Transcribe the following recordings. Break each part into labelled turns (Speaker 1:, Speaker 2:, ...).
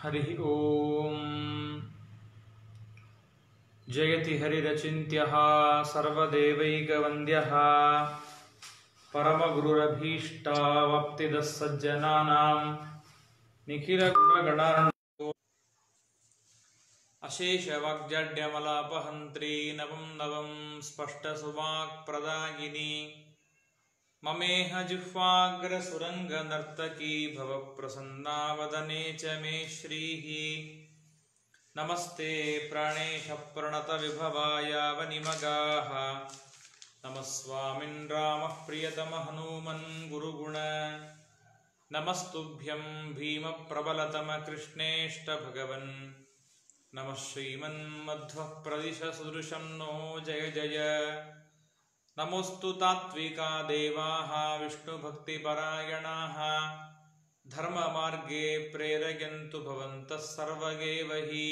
Speaker 1: हरिः ॐ जयति हरिरचिन्त्यः सर्वदेवैकवन्द्यः परमगुरुरभीष्टावप्तिदः सज्जनानां निखिलगुणगणार्णो अशेषवाग्जड्यमलापहन्त्री नवं नवं स्पष्टसुवाक्प्रदायिनी ममेह जिह्वाग्रसुरङ्गनर्तकी भवप्रसन्ना वदने च मे श्रीः नमस्ते प्राणेशप्रणतविभवाय वनिमगाः नमः स्वामिन् रामः प्रियतमहनूमन् गुरुगुण नमस्तुभ्यं भीमप्रबलतमकृष्णेष्टभगवन् नमः श्रीमन्मध्वः प्रदिशसुदृशं नो जय जय नमोऽस्तु तात्विका देवाः विष्णुभक्तिपरायणाः धर्ममार्गे प्रेरयन्तु भवन्तः सर्वगेव हि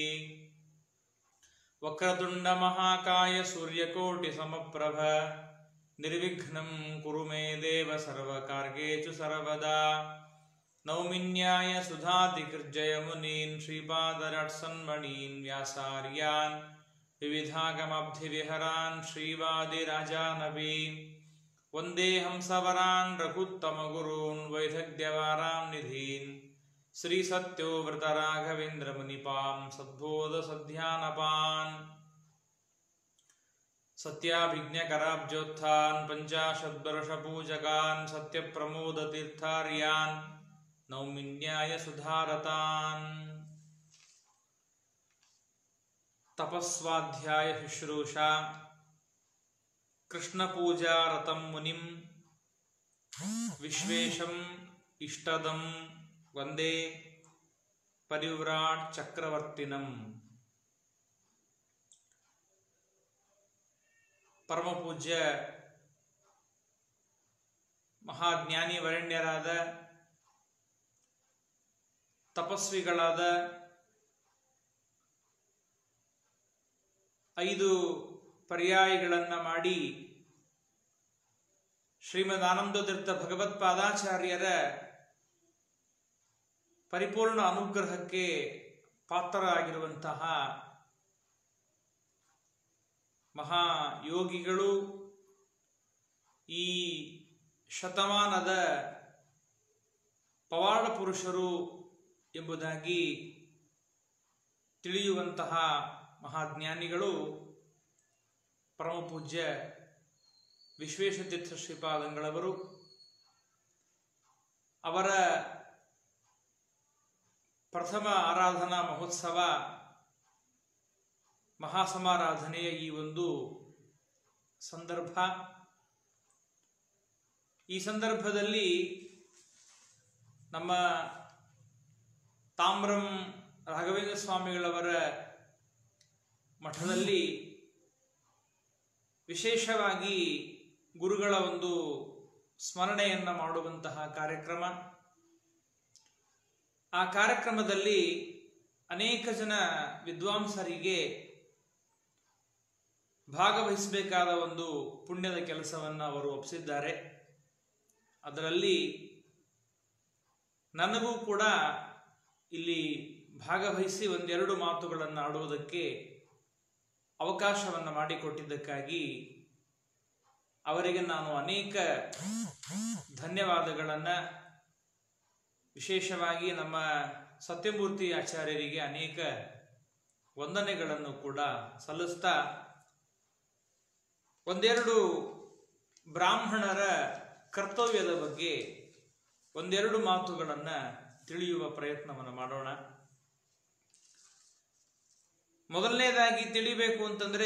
Speaker 1: वक्रतुण्डमहाकाय सूर्यकोटिसमप्रभ निर्विघ्नं कुरु मे देव सर्वकार्येषु सर्वदा नौमिन्याय सुधादिकृर्जयमुनीन् श्रीपादरट्सन्मणीन् व्यासार्यान् विविधागमब्धिविहरान् श्रीवादिराजानपि वन्दे हंसवरान् रघुत्तमगुरून् वैदग्ध्यवारां निधीन् श्रीसत्योव्रतराघवेन्द्रमुनिपां सद्बोधसध्यानपान् सत्याभिज्ञकराब्जोत्थान् पञ्चाशद्वर्षपूजकान् सत्यप्रमोदतीर्थार्यान् नौमिन्याय सुधारतान् ತಪಸ್ವಾಧ್ಯಾಯ ಶುಶ್ರೂಷಾ ಕೃಷ್ಣಪೂಜಾರತಂ ಮುನಿಂ ವಿಶ್ವೇಶಂ ಇಷ್ಟದಂ ವಂದೇ ಪರಿವ್ರಾಟ್ ಚಕ್ರವರ್ತಿನಂ ಪರಮಪೂಜ್ಯ ಮಹಾಜ್ಞಾನಿ ವರಣ್ಯರಾದ ತಪಸ್ವಿಗಳಾದ ಐದು ಪರ್ಯಾಯಗಳನ್ನು ಮಾಡಿ ಶ್ರೀಮದ್ ಆನಂದತೀರ್ಥ ಭಗವತ್ಪಾದಾಚಾರ್ಯರ ಪರಿಪೂರ್ಣ ಅನುಗ್ರಹಕ್ಕೆ ಪಾತ್ರರಾಗಿರುವಂತಹ ಮಹಾಯೋಗಿಗಳು ಈ ಶತಮಾನದ ಪವಾಡ ಪುರುಷರು ಎಂಬುದಾಗಿ ತಿಳಿಯುವಂತಹ ಮಹಾಜ್ಞಾನಿಗಳು ಪರಮಪೂಜ್ಯ ವಿಶ್ವೇಶತೀರ್ಥ ಶ್ರೀಪಾದಂಗಳವರು ಅವರ ಪ್ರಥಮ ಆರಾಧನಾ ಮಹೋತ್ಸವ ಮಹಾಸಮಾರಾಧನೆಯ ಈ ಒಂದು ಸಂದರ್ಭ ಈ ಸಂದರ್ಭದಲ್ಲಿ ನಮ್ಮ ತಾಮ್ರಂ ರಾಘವೇಂದ್ರ ಸ್ವಾಮಿಗಳವರ ಮಠದಲ್ಲಿ ವಿಶೇಷವಾಗಿ ಗುರುಗಳ ಒಂದು ಸ್ಮರಣೆಯನ್ನು ಮಾಡುವಂತಹ ಕಾರ್ಯಕ್ರಮ ಆ ಕಾರ್ಯಕ್ರಮದಲ್ಲಿ ಅನೇಕ ಜನ ವಿದ್ವಾಂಸರಿಗೆ ಭಾಗವಹಿಸಬೇಕಾದ ಒಂದು ಪುಣ್ಯದ ಕೆಲಸವನ್ನು ಅವರು ಒಪ್ಪಿಸಿದ್ದಾರೆ ಅದರಲ್ಲಿ ನನಗೂ ಕೂಡ ಇಲ್ಲಿ ಭಾಗವಹಿಸಿ ಒಂದೆರಡು ಮಾತುಗಳನ್ನು ಆಡುವುದಕ್ಕೆ ಅವಕಾಶವನ್ನು ಮಾಡಿಕೊಟ್ಟಿದ್ದಕ್ಕಾಗಿ ಅವರಿಗೆ ನಾನು ಅನೇಕ ಧನ್ಯವಾದಗಳನ್ನು ವಿಶೇಷವಾಗಿ ನಮ್ಮ ಸತ್ಯಮೂರ್ತಿ ಆಚಾರ್ಯರಿಗೆ ಅನೇಕ ವಂದನೆಗಳನ್ನು ಕೂಡ ಸಲ್ಲಿಸ್ತಾ ಒಂದೆರಡು ಬ್ರಾಹ್ಮಣರ ಕರ್ತವ್ಯದ ಬಗ್ಗೆ ಒಂದೆರಡು ಮಾತುಗಳನ್ನು ತಿಳಿಯುವ ಪ್ರಯತ್ನವನ್ನು ಮಾಡೋಣ ಮೊದಲನೇದಾಗಿ ತಿಳಿಬೇಕು ಅಂತಂದ್ರೆ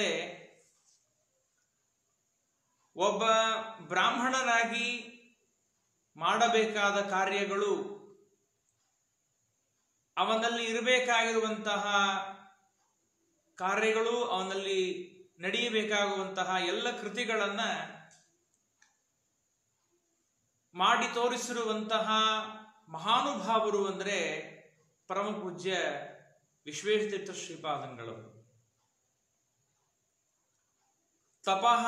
Speaker 1: ಒಬ್ಬ ಬ್ರಾಹ್ಮಣನಾಗಿ ಮಾಡಬೇಕಾದ ಕಾರ್ಯಗಳು ಅವನಲ್ಲಿ ಇರಬೇಕಾಗಿರುವಂತಹ ಕಾರ್ಯಗಳು ಅವನಲ್ಲಿ ನಡೆಯಬೇಕಾಗುವಂತಹ ಎಲ್ಲ ಕೃತಿಗಳನ್ನ ಮಾಡಿ ತೋರಿಸಿರುವಂತಹ ಮಹಾನುಭಾವರು ಅಂದರೆ ಪರಮಪೂಜ್ಯ ವಿಶ್ವೇಶತೀರ್ಥ ಶ್ರೀಪಾದಂಗಳು ತಪಃ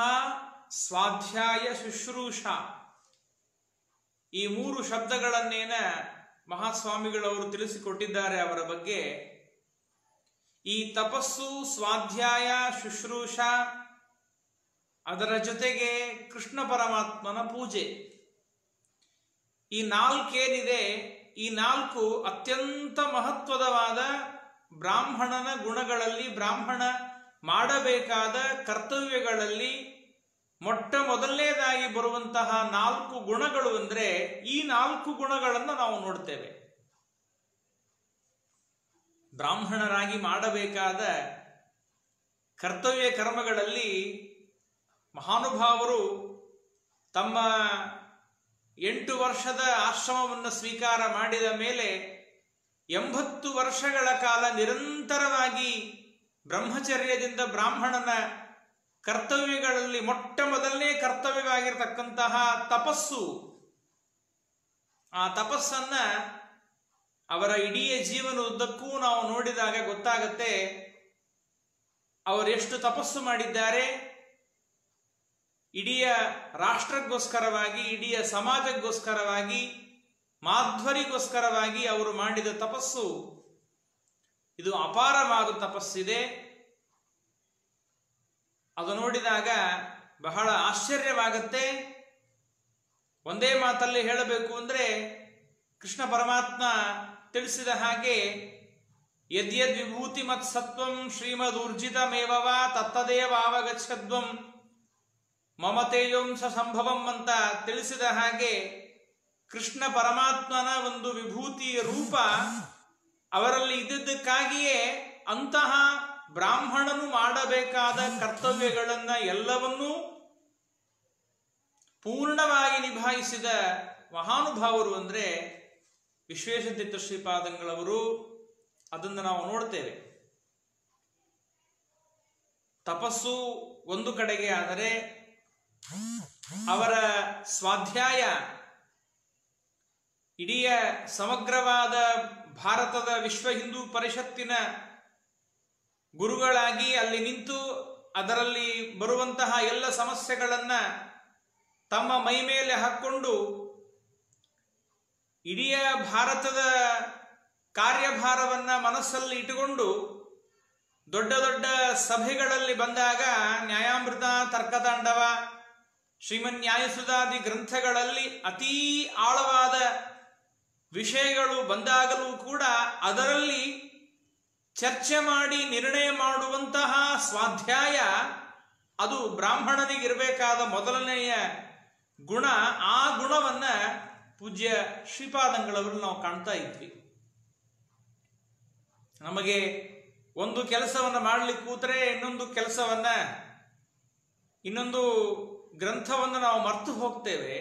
Speaker 1: ಸ್ವಾಧ್ಯಾಯ ಶುಶ್ರೂಷ ಈ ಮೂರು ಶಬ್ದಗಳನ್ನೇನ ಮಹಾಸ್ವಾಮಿಗಳವರು ತಿಳಿಸಿಕೊಟ್ಟಿದ್ದಾರೆ ಅವರ ಬಗ್ಗೆ ಈ ತಪಸ್ಸು ಸ್ವಾಧ್ಯಾಯ ಶುಶ್ರೂಷ ಅದರ ಜೊತೆಗೆ ಕೃಷ್ಣ ಪರಮಾತ್ಮನ ಪೂಜೆ ಈ ನಾಲ್ಕೇನಿದೆ ಈ ನಾಲ್ಕು ಅತ್ಯಂತ ಮಹತ್ವದವಾದ ಬ್ರಾಹ್ಮಣನ ಗುಣಗಳಲ್ಲಿ ಬ್ರಾಹ್ಮಣ ಮಾಡಬೇಕಾದ ಕರ್ತವ್ಯಗಳಲ್ಲಿ ಮೊಟ್ಟ ಮೊದಲನೇದಾಗಿ ಬರುವಂತಹ ನಾಲ್ಕು ಗುಣಗಳು ಅಂದ್ರೆ ಈ ನಾಲ್ಕು ಗುಣಗಳನ್ನು ನಾವು ನೋಡ್ತೇವೆ ಬ್ರಾಹ್ಮಣರಾಗಿ ಮಾಡಬೇಕಾದ ಕರ್ತವ್ಯ ಕರ್ಮಗಳಲ್ಲಿ ಮಹಾನುಭಾವರು ತಮ್ಮ ಎಂಟು ವರ್ಷದ ಆಶ್ರಮವನ್ನು ಸ್ವೀಕಾರ ಮಾಡಿದ ಮೇಲೆ ಎಂಬತ್ತು ವರ್ಷಗಳ ಕಾಲ ನಿರಂತರವಾಗಿ ಬ್ರಹ್ಮಚರ್ಯದಿಂದ ಬ್ರಾಹ್ಮಣನ ಕರ್ತವ್ಯಗಳಲ್ಲಿ ಮೊಟ್ಟ ಮೊದಲನೇ ಕರ್ತವ್ಯವಾಗಿರತಕ್ಕಂತಹ ತಪಸ್ಸು ಆ ತಪಸ್ಸನ್ನ ಅವರ ಇಡೀ ಜೀವನ ಉದ್ದಕ್ಕೂ ನಾವು ನೋಡಿದಾಗ ಗೊತ್ತಾಗತ್ತೆ ಅವರೆಷ್ಟು ತಪಸ್ಸು ಮಾಡಿದ್ದಾರೆ ಇಡೀ ರಾಷ್ಟ್ರಕ್ಕೋಸ್ಕರವಾಗಿ ಇಡೀ ಸಮಾಜಕ್ಕೋಸ್ಕರವಾಗಿ ಮಾಧ್ವರಿಗೋಸ್ಕರವಾಗಿ ಅವರು ಮಾಡಿದ ತಪಸ್ಸು ಇದು ಅಪಾರವಾದ ತಪಸ್ಸಿದೆ ಅದು ನೋಡಿದಾಗ ಬಹಳ ಆಶ್ಚರ್ಯವಾಗತ್ತೆ ಒಂದೇ ಮಾತಲ್ಲಿ ಹೇಳಬೇಕು ಅಂದ್ರೆ ಕೃಷ್ಣ ಪರಮಾತ್ಮ ತಿಳಿಸಿದ ಹಾಗೆ ಯದ್ಯದ್ ವಿಭೂತಿ ಮತ್ ಸತ್ವಂ ಶ್ರೀಮದ್ ಊರ್ಜಿತಮೇವವ ತತ್ತದೇವಾವಗಚ್ಚದ್ವಂ ಮಮತೇಯಂಸ ಸಂಭವಂ ಅಂತ ತಿಳಿಸಿದ ಹಾಗೆ ಕೃಷ್ಣ ಪರಮಾತ್ಮನ ಒಂದು ವಿಭೂತಿಯ ರೂಪ ಅವರಲ್ಲಿ ಇದ್ದದ್ದಕ್ಕಾಗಿಯೇ ಅಂತಹ ಬ್ರಾಹ್ಮಣನು ಮಾಡಬೇಕಾದ ಕರ್ತವ್ಯಗಳನ್ನ ಎಲ್ಲವನ್ನೂ ಪೂರ್ಣವಾಗಿ ನಿಭಾಯಿಸಿದ ಮಹಾನುಭಾವರು ಅಂದ್ರೆ ವಿಶ್ವೇಶತೀರ್ಥ ಶ್ರೀಪಾದಂಗಳವರು ಅದನ್ನು ನಾವು ನೋಡ್ತೇವೆ ತಪಸ್ಸು ಒಂದು ಕಡೆಗೆ ಆದರೆ ಅವರ ಸ್ವಾಧ್ಯಾಯ ಇಡೀ ಸಮಗ್ರವಾದ ಭಾರತದ ವಿಶ್ವ ಹಿಂದೂ ಪರಿಷತ್ತಿನ ಗುರುಗಳಾಗಿ ಅಲ್ಲಿ ನಿಂತು ಅದರಲ್ಲಿ ಬರುವಂತಹ ಎಲ್ಲ ಸಮಸ್ಯೆಗಳನ್ನ ತಮ್ಮ ಮೈ ಮೇಲೆ ಹಾಕ್ಕೊಂಡು ಇಡೀ ಭಾರತದ ಕಾರ್ಯಭಾರವನ್ನ ಮನಸ್ಸಲ್ಲಿ ಇಟ್ಟುಕೊಂಡು ದೊಡ್ಡ ದೊಡ್ಡ ಸಭೆಗಳಲ್ಲಿ ಬಂದಾಗ ನ್ಯಾಯಾಮೃತ ತರ್ಕತಾಂಡವ ಶ್ರೀಮನ್ ನ್ಯಾಯಸುಧಾದಿ ಗ್ರಂಥಗಳಲ್ಲಿ ಅತೀ ಆಳವಾದ ವಿಷಯಗಳು ಬಂದಾಗಲೂ ಕೂಡ ಅದರಲ್ಲಿ ಚರ್ಚೆ ಮಾಡಿ ನಿರ್ಣಯ ಮಾಡುವಂತಹ ಸ್ವಾಧ್ಯಾಯ ಅದು ಬ್ರಾಹ್ಮಣನಿಗಿರಬೇಕಾದ ಮೊದಲನೆಯ ಗುಣ ಆ ಗುಣವನ್ನ ಪೂಜ್ಯ ಶ್ರೀಪಾದಂಗಳವರು ನಾವು ಕಾಣ್ತಾ ಇದ್ವಿ ನಮಗೆ ಒಂದು ಕೆಲಸವನ್ನ ಮಾಡ್ಲಿಕ್ಕೆ ಕೂತ್ರೆ ಇನ್ನೊಂದು ಕೆಲಸವನ್ನ ಇನ್ನೊಂದು ಗ್ರಂಥವನ್ನು ನಾವು ಮರ್ತು ಹೋಗ್ತೇವೆ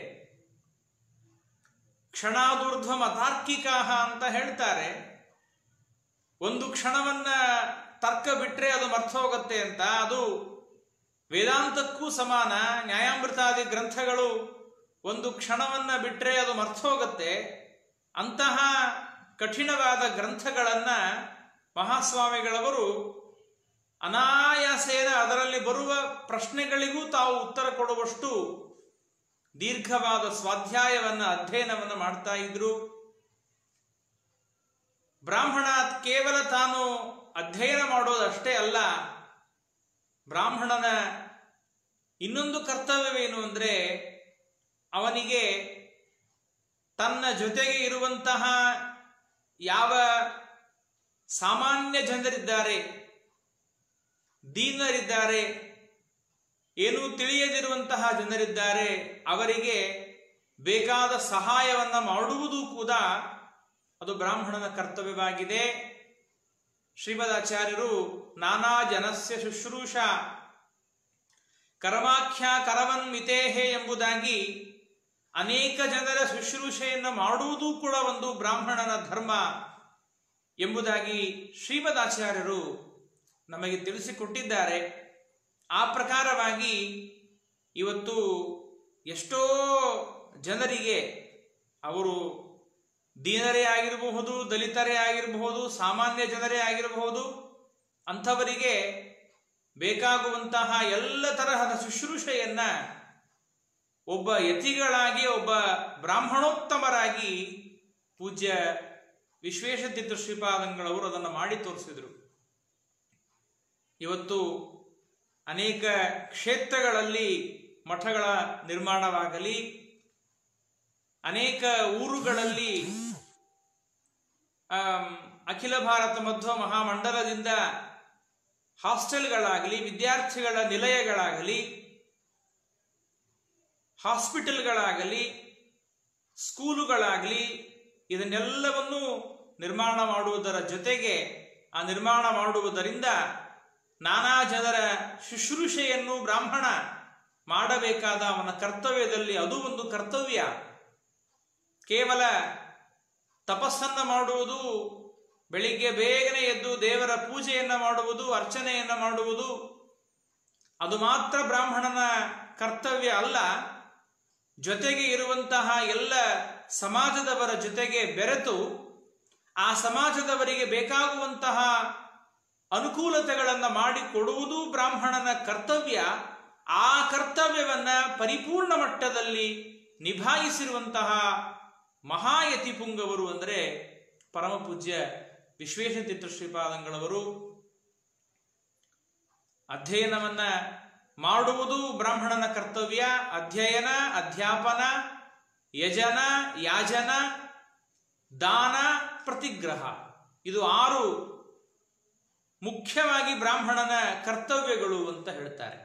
Speaker 1: ಕ್ಷಣಾದೂರ್ಧ್ವಮ ತಾರ್ಕಿಕಾಹ ಅಂತ ಹೇಳ್ತಾರೆ ಒಂದು ಕ್ಷಣವನ್ನ ತರ್ಕ ಬಿಟ್ರೆ ಅದು ಮರ್ತು ಹೋಗುತ್ತೆ ಅಂತ ಅದು ವೇದಾಂತಕ್ಕೂ ಸಮಾನ ನ್ಯಾಯಾಮೃತಾದಿ ಗ್ರಂಥಗಳು ಒಂದು ಕ್ಷಣವನ್ನ ಬಿಟ್ರೆ ಅದು ಮರ್ತು ಹೋಗುತ್ತೆ ಅಂತಹ ಕಠಿಣವಾದ ಗ್ರಂಥಗಳನ್ನ ಮಹಾಸ್ವಾಮಿಗಳವರು ಅನಾಯಾಸೇನ ಅದರಲ್ಲಿ ಬರುವ ಪ್ರಶ್ನೆಗಳಿಗೂ ತಾವು ಉತ್ತರ ಕೊಡುವಷ್ಟು ದೀರ್ಘವಾದ ಸ್ವಾಧ್ಯಾಯವನ್ನ ಅಧ್ಯಯನವನ್ನು ಮಾಡ್ತಾ ಇದ್ರು ಬ್ರಾಹ್ಮಣ ಕೇವಲ ತಾನು ಅಧ್ಯಯನ ಮಾಡೋದಷ್ಟೇ ಅಲ್ಲ ಬ್ರಾಹ್ಮಣನ ಇನ್ನೊಂದು ಕರ್ತವ್ಯವೇನು ಅಂದ್ರೆ ಅವನಿಗೆ ತನ್ನ ಜೊತೆಗೆ ಇರುವಂತಹ ಯಾವ ಸಾಮಾನ್ಯ ಜನರಿದ್ದಾರೆ ದೀನರಿದ್ದಾರೆ ಏನೂ ತಿಳಿಯದಿರುವಂತಹ ಜನರಿದ್ದಾರೆ ಅವರಿಗೆ ಬೇಕಾದ ಸಹಾಯವನ್ನ ಮಾಡುವುದು ಕೂಡ ಅದು ಬ್ರಾಹ್ಮಣನ ಕರ್ತವ್ಯವಾಗಿದೆ ಶ್ರೀಮದಾಚಾರ್ಯರು ನಾನಾ ಜನಸ್ಯ ಶುಶ್ರೂಷ ಕರ್ಮಾಖ್ಯ ಕರವನ್ ಮಿತೇಹೆ ಎಂಬುದಾಗಿ ಅನೇಕ ಜನರ ಶುಶ್ರೂಷೆಯನ್ನು ಮಾಡುವುದೂ ಕೂಡ ಒಂದು ಬ್ರಾಹ್ಮಣನ ಧರ್ಮ ಎಂಬುದಾಗಿ ಶ್ರೀಮದಾಚಾರ್ಯರು ನಮಗೆ ತಿಳಿಸಿಕೊಟ್ಟಿದ್ದಾರೆ ಆ ಪ್ರಕಾರವಾಗಿ ಇವತ್ತು ಎಷ್ಟೋ ಜನರಿಗೆ ಅವರು ದೀನರೇ ಆಗಿರಬಹುದು ದಲಿತರೇ ಆಗಿರಬಹುದು ಸಾಮಾನ್ಯ ಜನರೇ ಆಗಿರಬಹುದು ಅಂಥವರಿಗೆ ಬೇಕಾಗುವಂತಹ ಎಲ್ಲ ತರಹದ ಶುಶ್ರೂಷೆಯನ್ನ ಒಬ್ಬ ಯತಿಗಳಾಗಿ ಒಬ್ಬ ಬ್ರಾಹ್ಮಣೋತ್ತಮರಾಗಿ ಪೂಜ್ಯ ವಿಶ್ವೇಶತೀರ್ಥ ಶ್ರೀಪಾದಂಗಳವರು ಅದನ್ನು ಮಾಡಿ ತೋರಿಸಿದರು ಇವತ್ತು ಅನೇಕ ಕ್ಷೇತ್ರಗಳಲ್ಲಿ ಮಠಗಳ ನಿರ್ಮಾಣವಾಗಲಿ ಅನೇಕ ಊರುಗಳಲ್ಲಿ ಆಮ್, ಅಖಿಲ ಭಾರತ ಮಧ್ವ ಮಹಾಮಂಡಲದಿಂದ ಹಾಸ್ಟೆಲ್ಗಳಾಗಲಿ ವಿದ್ಯಾರ್ಥಿಗಳ ನಿಲಯಗಳಾಗಲಿ ಹಾಸ್ಪಿಟಲ್ಗಳಾಗಲಿ ಸ್ಕೂಲುಗಳಾಗಲಿ ಇದನ್ನೆಲ್ಲವನ್ನು ನಿರ್ಮಾಣ ಮಾಡುವುದರ ಜೊತೆಗೆ ಆ ನಿರ್ಮಾಣ ಮಾಡುವುದರಿಂದ ನಾನಾ ಜನರ ಶುಶ್ರೂಷೆಯನ್ನು ಬ್ರಾಹ್ಮಣ ಮಾಡಬೇಕಾದ ಅವನ ಕರ್ತವ್ಯದಲ್ಲಿ ಅದು ಒಂದು ಕರ್ತವ್ಯ ಕೇವಲ ತಪಸ್ಸನ್ನ ಮಾಡುವುದು ಬೆಳಿಗ್ಗೆ ಬೇಗನೆ ಎದ್ದು ದೇವರ ಪೂಜೆಯನ್ನ ಮಾಡುವುದು ಅರ್ಚನೆಯನ್ನ ಮಾಡುವುದು ಅದು ಮಾತ್ರ ಬ್ರಾಹ್ಮಣನ ಕರ್ತವ್ಯ ಅಲ್ಲ ಜೊತೆಗೆ ಇರುವಂತಹ ಎಲ್ಲ ಸಮಾಜದವರ ಜೊತೆಗೆ ಬೆರೆತು ಆ ಸಮಾಜದವರಿಗೆ ಬೇಕಾಗುವಂತಹ ಅನುಕೂಲತೆಗಳನ್ನು ಮಾಡಿಕೊಡುವುದು ಬ್ರಾಹ್ಮಣನ ಕರ್ತವ್ಯ ಆ ಕರ್ತವ್ಯವನ್ನ ಪರಿಪೂರ್ಣ ಮಟ್ಟದಲ್ಲಿ ನಿಭಾಯಿಸಿರುವಂತಹ ಮಹಾಯತಿ ಪುಂಗವರು ಅಂದರೆ ಪರಮ ಪೂಜ್ಯ ವಿಶ್ವೇಶತೀರ್ಥ ಶ್ರೀಪಾದಂಗಳವರು ಅಧ್ಯಯನವನ್ನ ಮಾಡುವುದು ಬ್ರಾಹ್ಮಣನ ಕರ್ತವ್ಯ ಅಧ್ಯಯನ ಅಧ್ಯಾಪನ ಯಜನ ಯಾಜನ ದಾನ ಪ್ರತಿಗ್ರಹ ಇದು ಆರು ಮುಖ್ಯವಾಗಿ ಬ್ರಾಹ್ಮಣನ ಕರ್ತವ್ಯಗಳು ಅಂತ ಹೇಳ್ತಾರೆ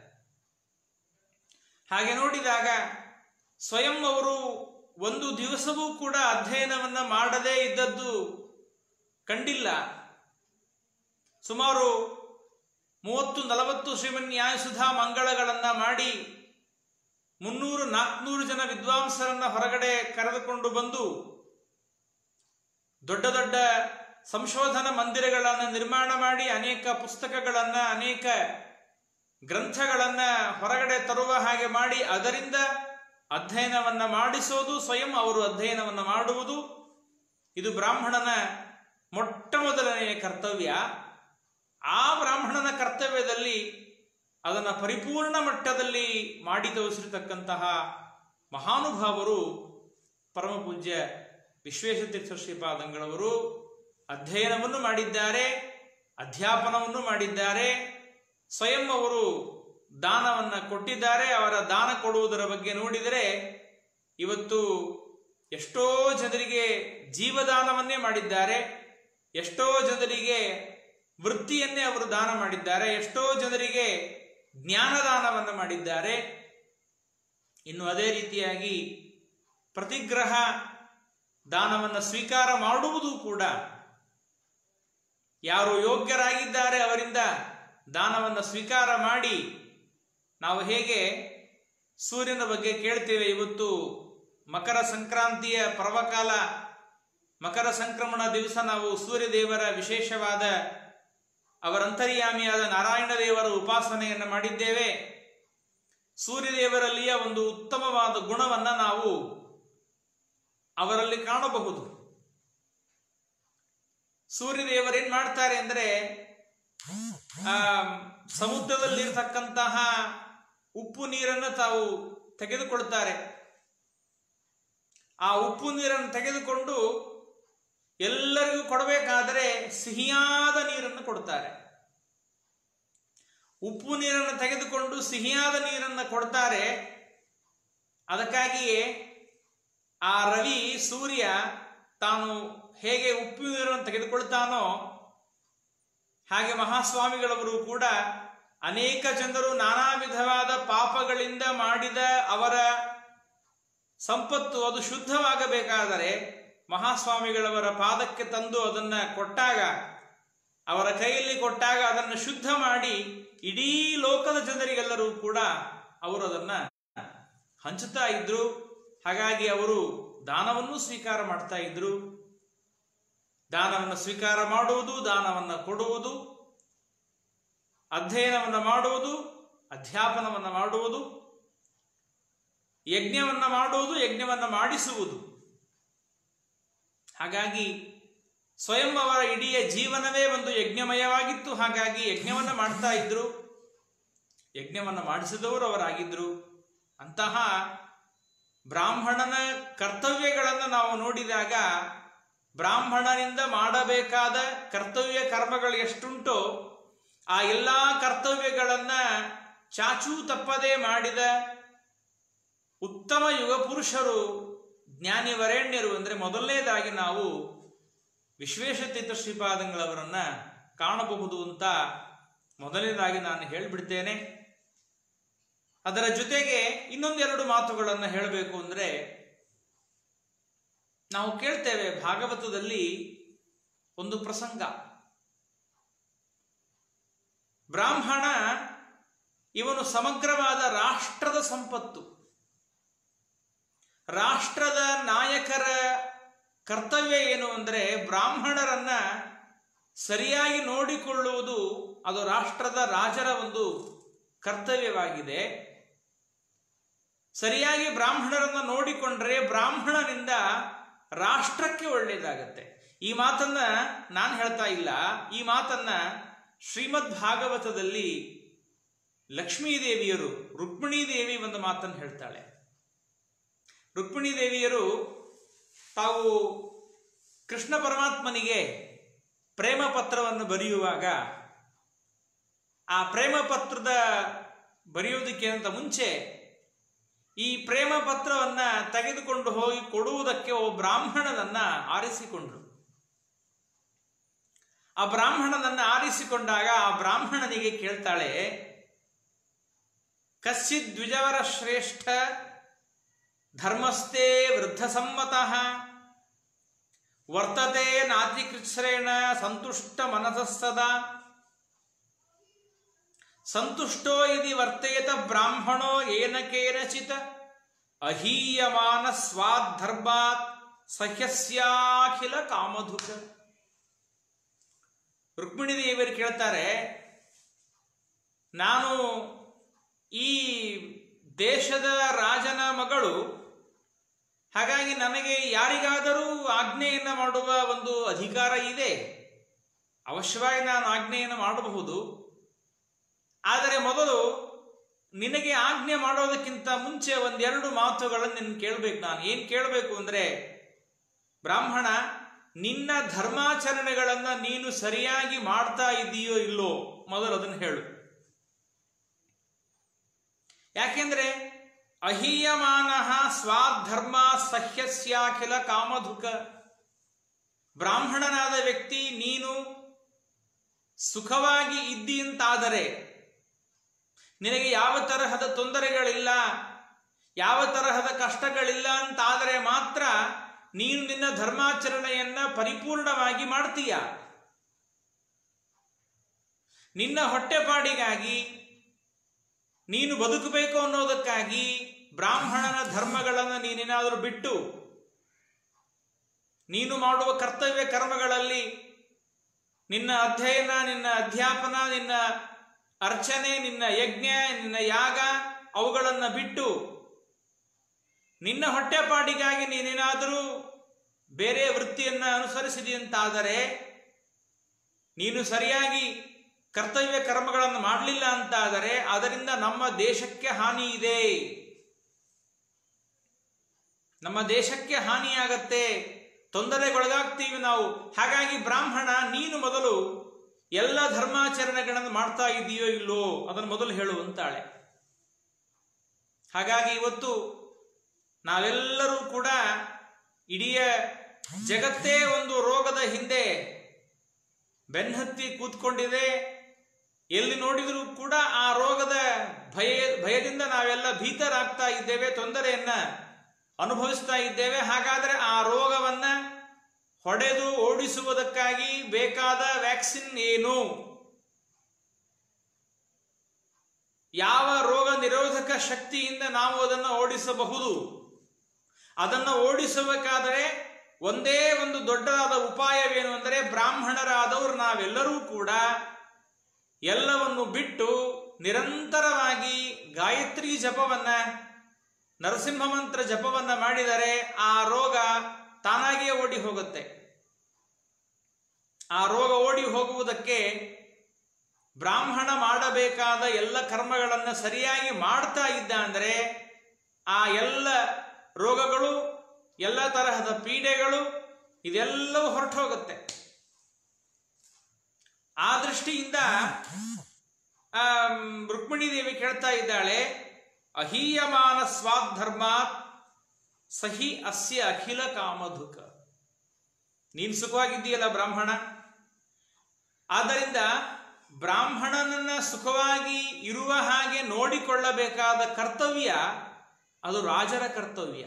Speaker 1: ಹಾಗೆ ನೋಡಿದಾಗ ಸ್ವಯಂ ಅವರು ಒಂದು ದಿವಸವೂ ಕೂಡ ಅಧ್ಯಯನವನ್ನ ಮಾಡದೇ ಇದ್ದದ್ದು ಕಂಡಿಲ್ಲ ಸುಮಾರು ಮೂವತ್ತು ನಲವತ್ತು ಶ್ರೀಮನ್ಯಾಯಸುಧಾ ಮಂಗಳಗಳನ್ನ ಮಾಡಿ ಮುನ್ನೂರು ನಾಲ್ಕುನೂರು ಜನ ವಿದ್ವಾಂಸರನ್ನ ಹೊರಗಡೆ ಕರೆದುಕೊಂಡು ಬಂದು ದೊಡ್ಡ ದೊಡ್ಡ ಸಂಶೋಧನಾ ಮಂದಿರಗಳನ್ನು ನಿರ್ಮಾಣ ಮಾಡಿ ಅನೇಕ ಪುಸ್ತಕಗಳನ್ನ ಅನೇಕ ಗ್ರಂಥಗಳನ್ನ ಹೊರಗಡೆ ತರುವ ಹಾಗೆ ಮಾಡಿ ಅದರಿಂದ ಅಧ್ಯಯನವನ್ನ ಮಾಡಿಸೋದು ಸ್ವಯಂ ಅವರು ಅಧ್ಯಯನವನ್ನ ಮಾಡುವುದು ಇದು ಬ್ರಾಹ್ಮಣನ ಮೊಟ್ಟ ಮೊದಲನೆಯ ಕರ್ತವ್ಯ ಆ ಬ್ರಾಹ್ಮಣನ ಕರ್ತವ್ಯದಲ್ಲಿ ಅದನ್ನು ಪರಿಪೂರ್ಣ ಮಟ್ಟದಲ್ಲಿ ಮಾಡಿ ತೋರಿಸಿರ್ತಕ್ಕಂತಹ ಮಹಾನುಭಾವರು ಪರಮ ಪೂಜ್ಯ ವಿಶ್ವೇಶತೀರ್ಥ ಶ್ರೀಪಾದಂಗಳವರು ಅಧ್ಯಯನವನ್ನು ಮಾಡಿದ್ದಾರೆ ಅಧ್ಯಾಪನವನ್ನು ಮಾಡಿದ್ದಾರೆ ಸ್ವಯಂ ಅವರು ದಾನವನ್ನ ಕೊಟ್ಟಿದ್ದಾರೆ ಅವರ ದಾನ ಕೊಡುವುದರ ಬಗ್ಗೆ ನೋಡಿದರೆ ಇವತ್ತು ಎಷ್ಟೋ ಜನರಿಗೆ ಜೀವದಾನವನ್ನೇ ಮಾಡಿದ್ದಾರೆ ಎಷ್ಟೋ ಜನರಿಗೆ ವೃತ್ತಿಯನ್ನೇ ಅವರು ದಾನ ಮಾಡಿದ್ದಾರೆ ಎಷ್ಟೋ ಜನರಿಗೆ ಜ್ಞಾನದಾನವನ್ನು ಮಾಡಿದ್ದಾರೆ ಇನ್ನು ಅದೇ ರೀತಿಯಾಗಿ ಪ್ರತಿಗ್ರಹ ದಾನವನ್ನು ಸ್ವೀಕಾರ ಮಾಡುವುದು ಕೂಡ ಯಾರು ಯೋಗ್ಯರಾಗಿದ್ದಾರೆ ಅವರಿಂದ ದಾನವನ್ನು ಸ್ವೀಕಾರ ಮಾಡಿ ನಾವು ಹೇಗೆ ಸೂರ್ಯನ ಬಗ್ಗೆ ಕೇಳ್ತೇವೆ ಇವತ್ತು ಮಕರ ಸಂಕ್ರಾಂತಿಯ ಪರ್ವಕಾಲ ಮಕರ ಸಂಕ್ರಮಣ ದಿವಸ ನಾವು ಸೂರ್ಯದೇವರ ವಿಶೇಷವಾದ ಅವರ ಅಂತರ್ಯಾಮಿಯಾದ ನಾರಾಯಣ ದೇವರ ಉಪಾಸನೆಯನ್ನು ಮಾಡಿದ್ದೇವೆ ಸೂರ್ಯದೇವರಲ್ಲಿಯ ಒಂದು ಉತ್ತಮವಾದ ಗುಣವನ್ನ ನಾವು ಅವರಲ್ಲಿ ಕಾಣಬಹುದು ಸೂರ್ಯದೇವರೇನ್ ಮಾಡ್ತಾರೆ ಅಂದ್ರೆ ಆ ಸಮುದ್ರದಲ್ಲಿರ್ತಕ್ಕಂತಹ ಉಪ್ಪು ನೀರನ್ನು ತಾವು ತೆಗೆದುಕೊಳ್ತಾರೆ ಆ ಉಪ್ಪು ನೀರನ್ನು ತೆಗೆದುಕೊಂಡು ಎಲ್ಲರಿಗೂ ಕೊಡಬೇಕಾದರೆ ಸಿಹಿಯಾದ ನೀರನ್ನು ಕೊಡ್ತಾರೆ ಉಪ್ಪು ನೀರನ್ನು ತೆಗೆದುಕೊಂಡು ಸಿಹಿಯಾದ ನೀರನ್ನು ಕೊಡ್ತಾರೆ ಅದಕ್ಕಾಗಿಯೇ ಆ ರವಿ ಸೂರ್ಯ ತಾನು ಹೇಗೆ ಉಪ್ಪು ನೀರನ್ನು ತೆಗೆದುಕೊಳ್ತಾನೋ ಹಾಗೆ ಮಹಾಸ್ವಾಮಿಗಳವರು ಕೂಡ ಅನೇಕ ಜನರು ನಾನಾ ವಿಧವಾದ ಪಾಪಗಳಿಂದ ಮಾಡಿದ ಅವರ ಸಂಪತ್ತು ಅದು ಶುದ್ಧವಾಗಬೇಕಾದರೆ ಮಹಾಸ್ವಾಮಿಗಳವರ ಪಾದಕ್ಕೆ ತಂದು ಅದನ್ನ ಕೊಟ್ಟಾಗ ಅವರ ಕೈಯಲ್ಲಿ ಕೊಟ್ಟಾಗ ಅದನ್ನು ಶುದ್ಧ ಮಾಡಿ ಇಡೀ ಲೋಕದ ಜನರಿಗೆಲ್ಲರೂ ಕೂಡ ಅವರು ಅದನ್ನ ಹಂಚುತ್ತಾ ಇದ್ರು ಹಾಗಾಗಿ ಅವರು ದಾನವನ್ನು ಸ್ವೀಕಾರ ಮಾಡ್ತಾ ಇದ್ರು ದಾನವನ್ನು ಸ್ವೀಕಾರ ಮಾಡುವುದು ದಾನವನ್ನು ಕೊಡುವುದು ಅಧ್ಯಯನವನ್ನು ಮಾಡುವುದು ಅಧ್ಯಾಪನವನ್ನು ಮಾಡುವುದು ಯಜ್ಞವನ್ನ ಮಾಡುವುದು ಯಜ್ಞವನ್ನ ಮಾಡಿಸುವುದು ಹಾಗಾಗಿ ಸ್ವಯಂ ಅವರ ಇಡೀ ಜೀವನವೇ ಒಂದು ಯಜ್ಞಮಯವಾಗಿತ್ತು ಹಾಗಾಗಿ ಯಜ್ಞವನ್ನ ಮಾಡ್ತಾ ಇದ್ರು ಯಜ್ಞವನ್ನ ಮಾಡಿಸಿದವರು ಅವರಾಗಿದ್ರು ಅಂತಹ ಬ್ರಾಹ್ಮಣನ ಕರ್ತವ್ಯಗಳನ್ನು ನಾವು ನೋಡಿದಾಗ ಬ್ರಾಹ್ಮಣನಿಂದ ಮಾಡಬೇಕಾದ ಕರ್ತವ್ಯ ಕರ್ಮಗಳು ಎಷ್ಟುಂಟೋ ಆ ಎಲ್ಲ ಕರ್ತವ್ಯಗಳನ್ನ ಚಾಚೂ ತಪ್ಪದೆ ಮಾಡಿದ ಉತ್ತಮ ಯುಗ ಪುರುಷರು ಜ್ಞಾನಿ ವರೇಣ್ಯರು ಅಂದರೆ ಮೊದಲನೇದಾಗಿ ನಾವು ವಿಶ್ವೇಶತೀರ್ಥ ಶ್ರೀಪಾದಂಗಳವರನ್ನ ಕಾಣಬಹುದು ಅಂತ ಮೊದಲನೇದಾಗಿ ನಾನು ಹೇಳಿಬಿಡ್ತೇನೆ ಅದರ ಜೊತೆಗೆ ಇನ್ನೊಂದೆರಡು ಮಾತುಗಳನ್ನು ಹೇಳಬೇಕು ಅಂದರೆ ನಾವು ಕೇಳ್ತೇವೆ ಭಾಗವತದಲ್ಲಿ ಒಂದು ಪ್ರಸಂಗ ಬ್ರಾಹ್ಮಣ ಇವನು ಸಮಗ್ರವಾದ ರಾಷ್ಟ್ರದ ಸಂಪತ್ತು ರಾಷ್ಟ್ರದ ನಾಯಕರ ಕರ್ತವ್ಯ ಏನು ಅಂದರೆ ಬ್ರಾಹ್ಮಣರನ್ನ ಸರಿಯಾಗಿ ನೋಡಿಕೊಳ್ಳುವುದು ಅದು ರಾಷ್ಟ್ರದ ರಾಜರ ಒಂದು ಕರ್ತವ್ಯವಾಗಿದೆ ಸರಿಯಾಗಿ ಬ್ರಾಹ್ಮಣರನ್ನ ನೋಡಿಕೊಂಡ್ರೆ ಬ್ರಾಹ್ಮಣನಿಂದ ರಾಷ್ಟ್ರಕ್ಕೆ ಒಳ್ಳೆಯದಾಗತ್ತೆ ಈ ಮಾತನ್ನ ನಾನು ಹೇಳ್ತಾ ಇಲ್ಲ ಈ ಮಾತನ್ನ ಶ್ರೀಮದ್ ಭಾಗವತದಲ್ಲಿ ಲಕ್ಷ್ಮೀ ದೇವಿಯರು ರುಕ್ಮಿಣೀ ದೇವಿ ಒಂದು ಮಾತನ್ನು ಹೇಳ್ತಾಳೆ ರುಕ್ಮಿಣೀ ದೇವಿಯರು ತಾವು ಕೃಷ್ಣ ಪರಮಾತ್ಮನಿಗೆ ಪ್ರೇಮ ಪತ್ರವನ್ನು ಬರೆಯುವಾಗ ಆ ಪ್ರೇಮ ಪತ್ರದ ಬರೆಯುವುದಕ್ಕೆ ಅಂತ ಮುಂಚೆ ಈ ಪ್ರೇಮ ಪತ್ರವನ್ನ ತೆಗೆದುಕೊಂಡು ಹೋಗಿ ಕೊಡುವುದಕ್ಕೆ ಒಬ್ಬ ಬ್ರಾಹ್ಮಣನನ್ನ ಆರಿಸಿಕೊಂಡ್ರು ಆ ಬ್ರಾಹ್ಮಣನನ್ನ ಆರಿಸಿಕೊಂಡಾಗ ಆ ಬ್ರಾಹ್ಮಣನಿಗೆ ಕೇಳ್ತಾಳೆ ಕಶ್ಚಿತ್ ದ್ವಿಜವರ ಶ್ರೇಷ್ಠ ಧರ್ಮಸ್ಥೇ ವೃದ್ಧ ಸಮ್ಮತಃ ವರ್ತತೆ ನಾತಿಕೃಚ್ಛ್ರೇಣ ಸಂತುಷ್ಟ ಮನಸಸ್ತದ ಸಂತುಷ್ಟೋ ಇದಿ ವರ್ತೇತ ಬ್ರಾಹ್ಮಣೋ ಏನ ಕೇನಚಿತ್ ಅಹೀಯಮಾನ ಸ್ವಾಧರ್ಮಾತ್ ಸಹ್ಯಸ್ಯಾಖಿಲ ಕಾಮಧುಕ ರುಕ್ಮಿಣಿ ದೇವರು ಕೇಳ್ತಾರೆ ನಾನು ಈ ದೇಶದ ರಾಜನ ಮಗಳು ಹಾಗಾಗಿ ನನಗೆ ಯಾರಿಗಾದರೂ ಆಜ್ಞೆಯನ್ನು ಮಾಡುವ ಒಂದು ಅಧಿಕಾರ ಇದೆ ಅವಶ್ಯವಾಗಿ ನಾನು ಆಜ್ಞೆಯನ್ನು ಮಾಡಬಹುದು ಆದರೆ ಮೊದಲು ನಿನಗೆ ಆಜ್ಞೆ ಮಾಡೋದಕ್ಕಿಂತ ಮುಂಚೆ ಒಂದೆರಡು ಮಾತುಗಳನ್ನು ನಿನ್ನ ಕೇಳಬೇಕು ನಾನು ಏನು ಕೇಳಬೇಕು ಅಂದರೆ ಬ್ರಾಹ್ಮಣ ನಿನ್ನ ಧರ್ಮಾಚರಣೆಗಳನ್ನು ನೀನು ಸರಿಯಾಗಿ ಮಾಡ್ತಾ ಇದೆಯೋ ಇಲ್ಲೋ ಮೊದಲು ಅದನ್ನು ಹೇಳು ಯಾಕೆಂದ್ರೆ ಅಹೀಯಮಾನ ಸ್ವಾಧರ್ಮ ಸಹ್ಯಸ್ಯಾಖಿಲ ಕಾಮಧುಕ ಬ್ರಾಹ್ಮಣನಾದ ವ್ಯಕ್ತಿ ನೀನು ಸುಖವಾಗಿ ಇದ್ದಿ ಅಂತಾದರೆ ನಿನಗೆ ಯಾವ ತರಹದ ತೊಂದರೆಗಳಿಲ್ಲ ಯಾವ ತರಹದ ಕಷ್ಟಗಳಿಲ್ಲ ಅಂತಾದರೆ ಮಾತ್ರ ನೀನು ನಿನ್ನ ಧರ್ಮಾಚರಣೆಯನ್ನ ಪರಿಪೂರ್ಣವಾಗಿ ಮಾಡ್ತೀಯ ನಿನ್ನ ಹೊಟ್ಟೆಪಾಡಿಗಾಗಿ ನೀನು ಬದುಕಬೇಕು ಅನ್ನೋದಕ್ಕಾಗಿ ಬ್ರಾಹ್ಮಣನ ಧರ್ಮಗಳನ್ನು ನೀನೇನಾದರೂ ಬಿಟ್ಟು ನೀನು ಮಾಡುವ ಕರ್ತವ್ಯ ಕರ್ಮಗಳಲ್ಲಿ ನಿನ್ನ ಅಧ್ಯಯನ ನಿನ್ನ ಅಧ್ಯಾಪನ ನಿನ್ನ ಅರ್ಚನೆ ನಿನ್ನ ಯಜ್ಞ ನಿನ್ನ ಯಾಗ ಅವುಗಳನ್ನು ಬಿಟ್ಟು ನಿನ್ನ ಹೊಟ್ಟೆಪಾಡಿಗಾಗಿ ನೀನೇನಾದರೂ ಬೇರೆ ವೃತ್ತಿಯನ್ನು ಅನುಸರಿಸಿದೆಯಂತಾದರೆ ನೀನು ಸರಿಯಾಗಿ ಕರ್ತವ್ಯ ಕರ್ಮಗಳನ್ನು ಮಾಡಲಿಲ್ಲ ಅಂತಾದರೆ ಅದರಿಂದ ನಮ್ಮ ದೇಶಕ್ಕೆ ಹಾನಿ ಇದೆ ನಮ್ಮ ದೇಶಕ್ಕೆ ಹಾನಿಯಾಗತ್ತೆ ತೊಂದರೆಗೊಳಗಾಗ್ತೀವಿ ನಾವು ಹಾಗಾಗಿ ಬ್ರಾಹ್ಮಣ ನೀನು ಮೊದಲು ಎಲ್ಲ ಧರ್ಮಾಚರಣೆಗಳನ್ನು ಮಾಡ್ತಾ ಇದೆಯೋ ಇಲ್ಲೋ ಅದನ್ನು ಮೊದಲು ಹೇಳು ಅಂತಾಳೆ ಹಾಗಾಗಿ ಇವತ್ತು ನಾವೆಲ್ಲರೂ ಕೂಡ ಇಡೀ ಜಗತ್ತೇ ಒಂದು ರೋಗದ ಹಿಂದೆ ಬೆನ್ನತ್ತಿ ಕೂತ್ಕೊಂಡಿದೆ ಎಲ್ಲಿ ನೋಡಿದರೂ ಕೂಡ ಆ ರೋಗದ ಭಯ ಭಯದಿಂದ ನಾವೆಲ್ಲ ಭೀತರಾಗ್ತಾ ಇದ್ದೇವೆ ತೊಂದರೆಯನ್ನ ಅನುಭವಿಸ್ತಾ ಇದ್ದೇವೆ ಹಾಗಾದರೆ ಆ ರೋಗವನ್ನ ಹೊಡೆದು ಓಡಿಸುವುದಕ್ಕಾಗಿ ಬೇಕಾದ ವ್ಯಾಕ್ಸಿನ್ ಏನು ಯಾವ ರೋಗ ನಿರೋಧಕ ಶಕ್ತಿಯಿಂದ ನಾವು ಅದನ್ನು ಓಡಿಸಬಹುದು ಅದನ್ನು ಓಡಿಸಬೇಕಾದರೆ ಒಂದೇ ಒಂದು ದೊಡ್ಡದಾದ ಉಪಾಯವೇನು ಅಂದರೆ ಬ್ರಾಹ್ಮಣರಾದವರು ನಾವೆಲ್ಲರೂ ಕೂಡ ಎಲ್ಲವನ್ನು ಬಿಟ್ಟು ನಿರಂತರವಾಗಿ ಗಾಯತ್ರಿ ಜಪವನ್ನ ನರಸಿಂಹ ಮಂತ್ರ ಜಪವನ್ನ ಮಾಡಿದರೆ ಆ ರೋಗ ತಾನಾಗಿಯೇ ಓಡಿ ಹೋಗುತ್ತೆ ಆ ರೋಗ ಓಡಿ ಹೋಗುವುದಕ್ಕೆ ಬ್ರಾಹ್ಮಣ ಮಾಡಬೇಕಾದ ಎಲ್ಲ ಕರ್ಮಗಳನ್ನು ಸರಿಯಾಗಿ ಮಾಡ್ತಾ ಇದ್ದ ಅಂದರೆ ಆ ಎಲ್ಲ ರೋಗಗಳು ಎಲ್ಲ ತರಹದ ಪೀಡೆಗಳು ಇದೆಲ್ಲವೂ ಹೊರಟು ಹೋಗುತ್ತೆ ಆ ದೃಷ್ಟಿಯಿಂದ ಆಮ್, ರುಕ್ಮಿಣಿ ದೇವಿ ಕೇಳ್ತಾ ಇದ್ದಾಳೆ ಅಹೀಯಮಾನ ಸ್ವಾಧರ್ಮಾತ್ ಸಹಿ ಅಸ್ಯ ಅಖಿಲ ಕಾಮಧುಕ ನೀನು ಸುಖವಾಗಿದ್ದೀಯಲ್ಲ ಬ್ರಾಹ್ಮಣ ಆದ್ದರಿಂದ ಬ್ರಾಹ್ಮಣನನ್ನ ಸುಖವಾಗಿ ಇರುವ ಹಾಗೆ ನೋಡಿಕೊಳ್ಳಬೇಕಾದ ಕರ್ತವ್ಯ ಅದು ರಾಜರ ಕರ್ತವ್ಯ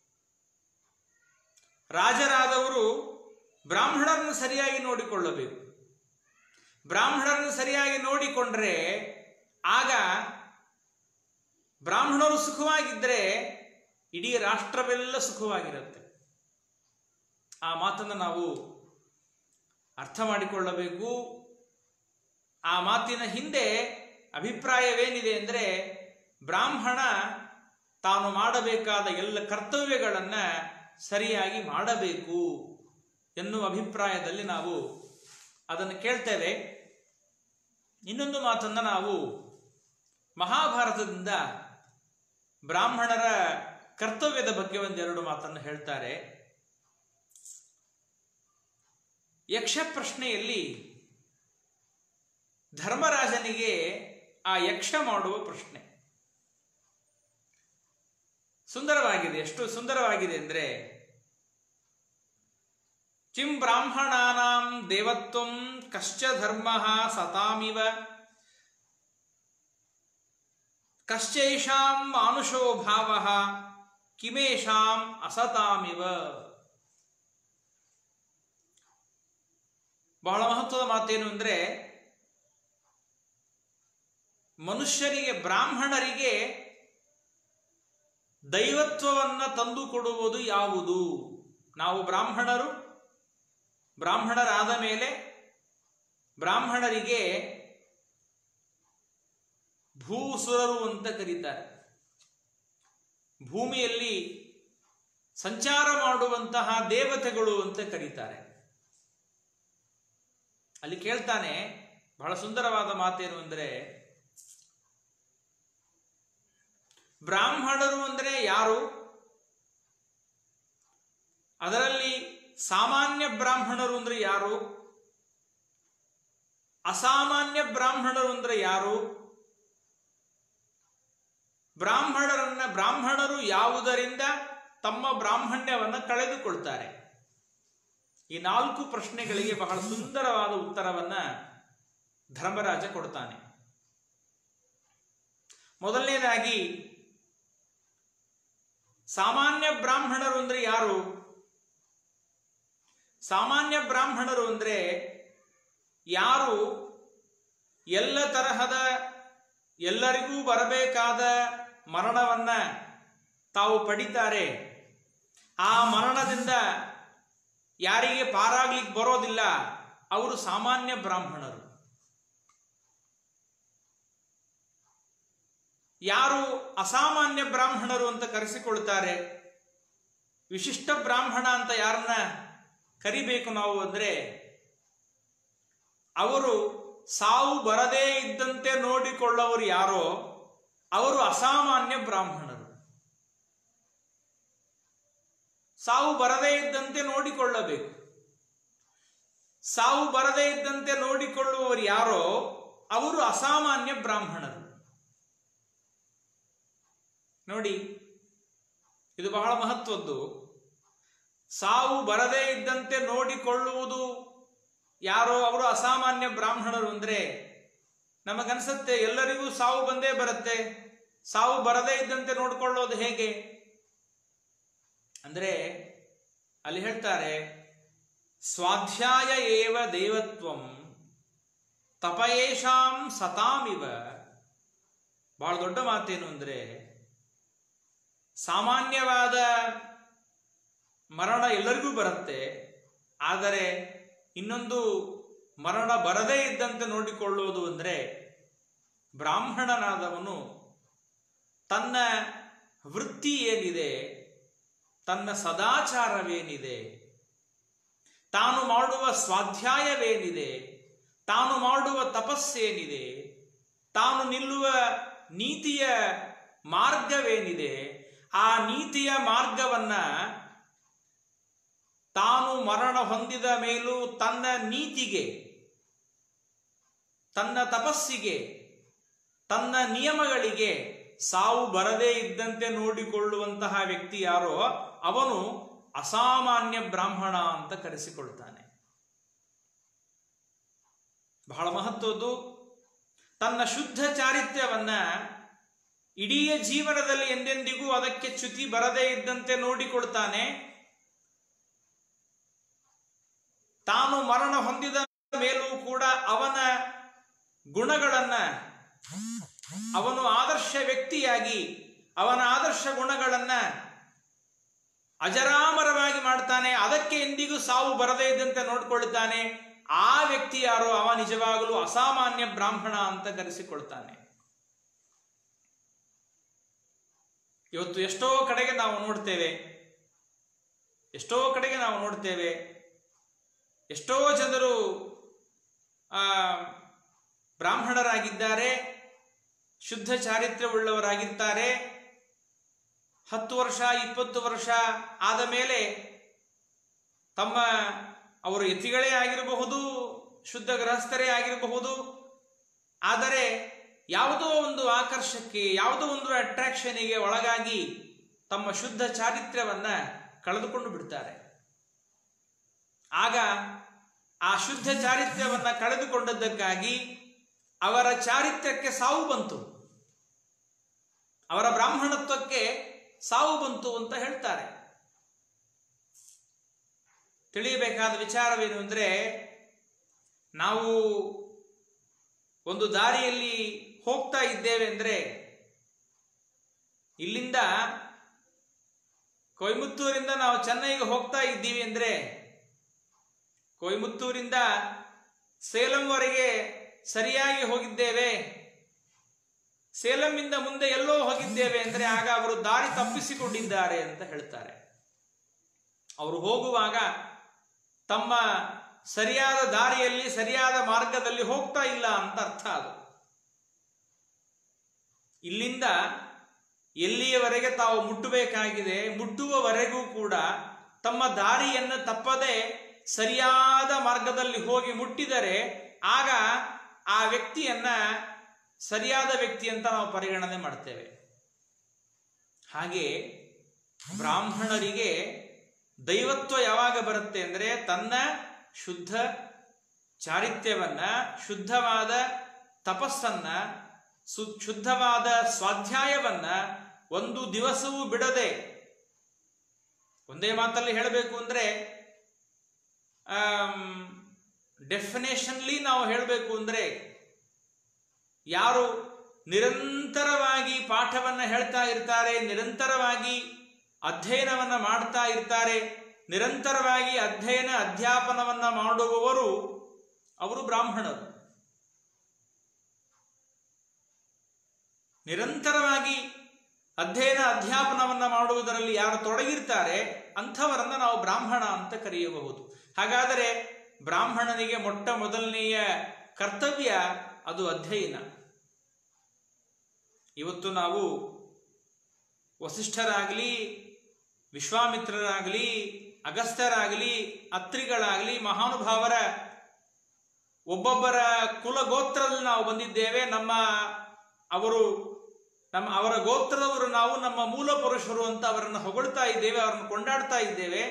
Speaker 1: ರಾಜರಾದವರು ಬ್ರಾಹ್ಮಣರನ್ನು ಸರಿಯಾಗಿ ನೋಡಿಕೊಳ್ಳಬೇಕು ಬ್ರಾಹ್ಮಣರನ್ನು ಸರಿಯಾಗಿ ನೋಡಿಕೊಂಡ್ರೆ ಆಗ ಬ್ರಾಹ್ಮಣರು ಸುಖವಾಗಿದ್ದರೆ ಇಡೀ ರಾಷ್ಟ್ರವೆಲ್ಲ ಸುಖವಾಗಿರುತ್ತೆ ಆ ಮಾತನ್ನು ನಾವು ಅರ್ಥ ಮಾಡಿಕೊಳ್ಳಬೇಕು ಆ ಮಾತಿನ ಹಿಂದೆ ಅಭಿಪ್ರಾಯವೇನಿದೆ ಅಂದರೆ ಬ್ರಾಹ್ಮಣ ತಾನು ಮಾಡಬೇಕಾದ ಎಲ್ಲ ಕರ್ತವ್ಯಗಳನ್ನ ಸರಿಯಾಗಿ ಮಾಡಬೇಕು ಎನ್ನುವ ಅಭಿಪ್ರಾಯದಲ್ಲಿ ನಾವು ಅದನ್ನು ಕೇಳ್ತೇವೆ ಇನ್ನೊಂದು ಮಾತನ್ನು ನಾವು ಮಹಾಭಾರತದಿಂದ ಬ್ರಾಹ್ಮಣರ ಕರ್ತವ್ಯದ ಬಗ್ಗೆ ಒಂದೆರಡು ಮಾತನ್ನು ಹೇಳ್ತಾರೆ ಯಕ್ಷ ಪ್ರಶ್ನೆಯಲ್ಲಿ ಧರ್ಮರಾಜನಿಗೆ ಆ ಯಕ್ಷ ಮಾಡುವ ಪ್ರಶ್ನೆ ಸುಂದರವಾಗಿದೆ ಎಷ್ಟು ಸುಂದರವಾಗಿದೆ ಅಂದ್ರೆ ಕಿಂ ಬ್ರಾಹ್ಮಣಾನಾಂ ದೇವತ್ವಂ ಕಶ್ಚ ಧರ್ಮ ಸತಾಮಿವ ಕಶ್ಚೈಷಾಂ ಮಾನುಷೋ ಭಾವ ಕಿಮೇಷಾಂ ಅಸತಾಮಿವ ಬಹಳ ಮಹತ್ವದ ಮಾತೇನು ಅಂದ್ರೆ ಮನುಷ್ಯರಿಗೆ ಬ್ರಾಹ್ಮಣರಿಗೆ ದೈವತ್ವವನ್ನು ತಂದು ಕೊಡುವುದು ಯಾವುದು ನಾವು ಬ್ರಾಹ್ಮಣರು ಬ್ರಾಹ್ಮಣರಾದ ಮೇಲೆ ಬ್ರಾಹ್ಮಣರಿಗೆ ಭೂಸುರರು ಅಂತ ಕರೀತಾರೆ ಭೂಮಿಯಲ್ಲಿ ಸಂಚಾರ ಮಾಡುವಂತಹ ದೇವತೆಗಳು ಅಂತ ಕರೀತಾರೆ ಅಲ್ಲಿ ಕೇಳ್ತಾನೆ ಬಹಳ ಸುಂದರವಾದ ಮಾತೇನು ಅಂದರೆ ಬ್ರಾಹ್ಮಣರು ಅಂದರೆ ಯಾರು ಅದರಲ್ಲಿ ಸಾಮಾನ್ಯ ಬ್ರಾಹ್ಮಣರು ಅಂದ್ರೆ ಯಾರು ಅಸಾಮಾನ್ಯ ಬ್ರಾಹ್ಮಣರು ಅಂದ್ರೆ ಯಾರು ಬ್ರಾಹ್ಮಣರನ್ನ ಬ್ರಾಹ್ಮಣರು ಯಾವುದರಿಂದ ತಮ್ಮ ಬ್ರಾಹ್ಮಣ್ಯವನ್ನು ಕಳೆದುಕೊಳ್ತಾರೆ ಈ ನಾಲ್ಕು ಪ್ರಶ್ನೆಗಳಿಗೆ ಬಹಳ ಸುಂದರವಾದ ಉತ್ತರವನ್ನ ಧರ್ಮರಾಜ ಕೊಡ್ತಾನೆ ಮೊದಲನೇದಾಗಿ ಸಾಮಾನ್ಯ ಬ್ರಾಹ್ಮಣರು ಅಂದ್ರೆ ಯಾರು ಸಾಮಾನ್ಯ ಬ್ರಾಹ್ಮಣರು ಅಂದ್ರೆ ಯಾರು ಎಲ್ಲ ತರಹದ ಎಲ್ಲರಿಗೂ ಬರಬೇಕಾದ ಮರಣವನ್ನ ತಾವು ಪಡಿತಾರೆ ಆ ಮರಣದಿಂದ ಯಾರಿಗೆ ಪಾರಾಗ್ಲಿಕ್ಕೆ ಬರೋದಿಲ್ಲ ಅವರು ಸಾಮಾನ್ಯ ಬ್ರಾಹ್ಮಣರು ಯಾರು ಅಸಾಮಾನ್ಯ ಬ್ರಾಹ್ಮಣರು ಅಂತ ಕರೆಸಿಕೊಳ್ತಾರೆ ವಿಶಿಷ್ಟ ಬ್ರಾಹ್ಮಣ ಅಂತ ಯಾರನ್ನ ಕರಿಬೇಕು ನಾವು ಅಂದ್ರೆ ಅವರು ಸಾವು ಬರದೇ ಇದ್ದಂತೆ ನೋಡಿಕೊಳ್ಳೋರು ಯಾರೋ ಅವರು ಅಸಾಮಾನ್ಯ ಬ್ರಾಹ್ಮಣರು ಸಾವು ಬರದೇ ಇದ್ದಂತೆ ನೋಡಿಕೊಳ್ಳಬೇಕು ಸಾವು ಬರದೇ ಇದ್ದಂತೆ ನೋಡಿಕೊಳ್ಳುವವರು ಯಾರೋ ಅವರು ಅಸಾಮಾನ್ಯ ಬ್ರಾಹ್ಮಣರು ನೋಡಿ ಇದು ಬಹಳ ಮಹತ್ವದ್ದು ಸಾವು ಬರದೇ ಇದ್ದಂತೆ ನೋಡಿಕೊಳ್ಳುವುದು ಯಾರೋ ಅವರು ಅಸಾಮಾನ್ಯ ಬ್ರಾಹ್ಮಣರು ಅಂದ್ರೆ ನಮಗನ್ಸತ್ತೆ ಎಲ್ಲರಿಗೂ ಸಾವು ಬಂದೇ ಬರುತ್ತೆ ಸಾವು ಬರದೇ ಇದ್ದಂತೆ ನೋಡಿಕೊಳ್ಳೋದು ಹೇಗೆ ಅಂದ್ರೆ ಅಲ್ಲಿ ಹೇಳ್ತಾರೆ ಸ್ವಾಧ್ಯಾಯ ಏವ ದೇವತ್ವಂ ತಪಯೇಷಾಂ ಸತಾಮಿವ ಬಹಳ ದೊಡ್ಡ ಮಾತೇನು ಅಂದ್ರೆ ಸಾಮಾನ್ಯವಾದ ಮರಣ ಎಲ್ಲರಿಗೂ ಬರುತ್ತೆ ಆದರೆ ಇನ್ನೊಂದು ಮರಣ ಬರದೇ ಇದ್ದಂತೆ ನೋಡಿಕೊಳ್ಳುವುದು ಅಂದರೆ ಬ್ರಾಹ್ಮಣನಾದವನು ತನ್ನ ವೃತ್ತಿ ಏನಿದೆ ತನ್ನ ಸದಾಚಾರವೇನಿದೆ ತಾನು ಮಾಡುವ ಸ್ವಾಧ್ಯಾಯವೇನಿದೆ ತಾನು ಮಾಡುವ ತಪಸ್ಸೇನಿದೆ ತಾನು ನಿಲ್ಲುವ ನೀತಿಯ ಮಾರ್ಗವೇನಿದೆ ಆ ನೀತಿಯ ಮಾರ್ಗವನ್ನ ತಾನು ಮರಣ ಹೊಂದಿದ ಮೇಲೂ ತನ್ನ ನೀತಿಗೆ ತನ್ನ ತಪಸ್ಸಿಗೆ ತನ್ನ ನಿಯಮಗಳಿಗೆ ಸಾವು ಬರದೇ ಇದ್ದಂತೆ ನೋಡಿಕೊಳ್ಳುವಂತಹ ವ್ಯಕ್ತಿ ಯಾರೋ ಅವನು ಅಸಾಮಾನ್ಯ ಬ್ರಾಹ್ಮಣ ಅಂತ ಕರೆಸಿಕೊಳ್ತಾನೆ ಬಹಳ ಮಹತ್ವದ್ದು ತನ್ನ ಶುದ್ಧ ಚಾರಿತ್ರ್ಯವನ್ನ ಇಡೀ ಜೀವನದಲ್ಲಿ ಎಂದೆಂದಿಗೂ ಅದಕ್ಕೆ ಚ್ಯುತಿ ಬರದೇ ಇದ್ದಂತೆ ನೋಡಿಕೊಳ್ತಾನೆ ತಾನು ಮರಣ ಹೊಂದಿದ ಮೇಲೂ ಕೂಡ ಅವನ ಗುಣಗಳನ್ನ ಅವನು ಆದರ್ಶ ವ್ಯಕ್ತಿಯಾಗಿ ಅವನ ಆದರ್ಶ ಗುಣಗಳನ್ನ ಅಜರಾಮರವಾಗಿ ಮಾಡ್ತಾನೆ ಅದಕ್ಕೆ ಎಂದಿಗೂ ಸಾವು ಬರದೇ ಇದ್ದಂತೆ ನೋಡ್ಕೊಳ್ತಾನೆ ಆ ವ್ಯಕ್ತಿ ಯಾರೋ ಅವ ನಿಜವಾಗಲೂ ಅಸಾಮಾನ್ಯ ಬ್ರಾಹ್ಮಣ ಅಂತ ಕರೆಸಿಕೊಳ್ತಾನೆ ಇವತ್ತು ಎಷ್ಟೋ ಕಡೆಗೆ ನಾವು ನೋಡ್ತೇವೆ ಎಷ್ಟೋ ಕಡೆಗೆ ನಾವು ನೋಡ್ತೇವೆ ಎಷ್ಟೋ ಜನರು ಆ ಬ್ರಾಹ್ಮಣರಾಗಿದ್ದಾರೆ ಶುದ್ಧ ಚಾರಿತ್ರ್ಯವುಳ್ಳವರಾಗಿರ್ತಾರೆ ಹತ್ತು ವರ್ಷ ಇಪ್ಪತ್ತು ವರ್ಷ ಆದ ಮೇಲೆ ತಮ್ಮ ಅವರು ಯತಿಗಳೇ ಆಗಿರಬಹುದು ಶುದ್ಧ ಗೃಹಸ್ಥರೇ ಆಗಿರಬಹುದು ಆದರೆ ಯಾವುದೋ ಒಂದು ಆಕರ್ಷಕ್ಕೆ ಯಾವುದೋ ಒಂದು ಅಟ್ರಾಕ್ಷನಿಗೆ ಒಳಗಾಗಿ ತಮ್ಮ ಶುದ್ಧ ಚಾರಿತ್ರ್ಯವನ್ನ ಕಳೆದುಕೊಂಡು ಬಿಡ್ತಾರೆ ಆಗ ಆ ಶುದ್ಧ ಚಾರಿತ್ರ್ಯವನ್ನ ಕಳೆದುಕೊಂಡದ್ದಕ್ಕಾಗಿ ಅವರ ಚಾರಿತ್ರ್ಯಕ್ಕೆ ಸಾವು ಬಂತು ಅವರ ಬ್ರಾಹ್ಮಣತ್ವಕ್ಕೆ ಸಾವು ಬಂತು ಅಂತ ಹೇಳ್ತಾರೆ ತಿಳಿಯಬೇಕಾದ ವಿಚಾರವೇನು ಅಂದರೆ ನಾವು ಒಂದು ದಾರಿಯಲ್ಲಿ ಹೋಗ್ತಾ ಇದ್ದೇವೆ ಅಂದರೆ ಇಲ್ಲಿಂದ ಕೊಯಮತ್ತೂರಿಂದ ನಾವು ಚೆನ್ನೈಗೆ ಹೋಗ್ತಾ ಇದ್ದೀವಿ ಅಂದರೆ ಕೊಯಮತ್ತೂರಿಂದ ಸೇಲಂವರೆಗೆ ಸರಿಯಾಗಿ ಹೋಗಿದ್ದೇವೆ ಸೇಲಂನಿಂದ ಮುಂದೆ ಎಲ್ಲೋ ಹೋಗಿದ್ದೇವೆ ಅಂದರೆ ಆಗ ಅವರು ದಾರಿ ತಪ್ಪಿಸಿಕೊಂಡಿದ್ದಾರೆ ಅಂತ ಹೇಳ್ತಾರೆ ಅವರು ಹೋಗುವಾಗ ತಮ್ಮ ಸರಿಯಾದ ದಾರಿಯಲ್ಲಿ ಸರಿಯಾದ ಮಾರ್ಗದಲ್ಲಿ ಹೋಗ್ತಾ ಇಲ್ಲ ಅಂತ ಅರ್ಥ ಅದು ಇಲ್ಲಿಂದ ಎಲ್ಲಿಯವರೆಗೆ ತಾವು ಮುಟ್ಟಬೇಕಾಗಿದೆ ಮುಟ್ಟುವವರೆಗೂ ಕೂಡ ತಮ್ಮ ದಾರಿಯನ್ನು ತಪ್ಪದೆ ಸರಿಯಾದ ಮಾರ್ಗದಲ್ಲಿ ಹೋಗಿ ಮುಟ್ಟಿದರೆ ಆಗ ಆ ವ್ಯಕ್ತಿಯನ್ನ ಸರಿಯಾದ ವ್ಯಕ್ತಿ ಅಂತ ನಾವು ಪರಿಗಣನೆ ಮಾಡ್ತೇವೆ ಹಾಗೆ ಬ್ರಾಹ್ಮಣರಿಗೆ ದೈವತ್ವ ಯಾವಾಗ ಬರುತ್ತೆ ಅಂದರೆ ತನ್ನ ಶುದ್ಧ ಚಾರಿತ್ರ್ಯವನ್ನ ಶುದ್ಧವಾದ ತಪಸ್ಸನ್ನ ಸು ಶುದ್ಧವಾದ ಸ್ವಾಧ್ಯಾಯವನ್ನ ಒಂದು ದಿವಸವೂ ಬಿಡದೆ ಒಂದೇ ಮಾತಲ್ಲಿ ಹೇಳಬೇಕು ಅಂದರೆ ಡೆಫಿನೇಷನ್ಲಿ ನಾವು ಹೇಳಬೇಕು ಅಂದರೆ ಯಾರು ನಿರಂತರವಾಗಿ ಪಾಠವನ್ನು ಹೇಳ್ತಾ ಇರ್ತಾರೆ ನಿರಂತರವಾಗಿ ಅಧ್ಯಯನವನ್ನು ಮಾಡ್ತಾ ಇರ್ತಾರೆ ನಿರಂತರವಾಗಿ ಅಧ್ಯಯನ ಅಧ್ಯಾಪನವನ್ನ ಮಾಡುವವರು ಅವರು ಬ್ರಾಹ್ಮಣರು ನಿರಂತರವಾಗಿ ಅಧ್ಯಯನ ಅಧ್ಯಾಪನವನ್ನ ಮಾಡುವುದರಲ್ಲಿ ಯಾರು ತೊಡಗಿರ್ತಾರೆ ಅಂಥವರನ್ನ ನಾವು ಬ್ರಾಹ್ಮಣ ಅಂತ ಕರೆಯಬಹುದು ಹಾಗಾದರೆ ಬ್ರಾಹ್ಮಣನಿಗೆ ಮೊಟ್ಟ ಮೊದಲನೆಯ ಕರ್ತವ್ಯ ಅದು ಅಧ್ಯಯನ ಇವತ್ತು ನಾವು ವಸಿಷ್ಠರಾಗಲಿ ವಿಶ್ವಾಮಿತ್ರರಾಗಲಿ ಅಗಸ್ತ್ಯರಾಗಲಿ ಅತ್ರಿಗಳಾಗಲಿ ಮಹಾನುಭಾವರ ಒಬ್ಬೊಬ್ಬರ ಕುಲಗೋತ್ರದಲ್ಲಿ ನಾವು ಬಂದಿದ್ದೇವೆ ನಮ್ಮ ಅವರು ನಮ್ಮ ಅವರ ಗೋತ್ರದವರು ನಾವು ನಮ್ಮ ಮೂಲ ಪುರುಷರು ಅಂತ ಅವರನ್ನು ಹೊಗಳ್ತಾ ಇದ್ದೇವೆ ಅವರನ್ನು ಕೊಂಡಾಡ್ತಾ ಇದ್ದೇವೆ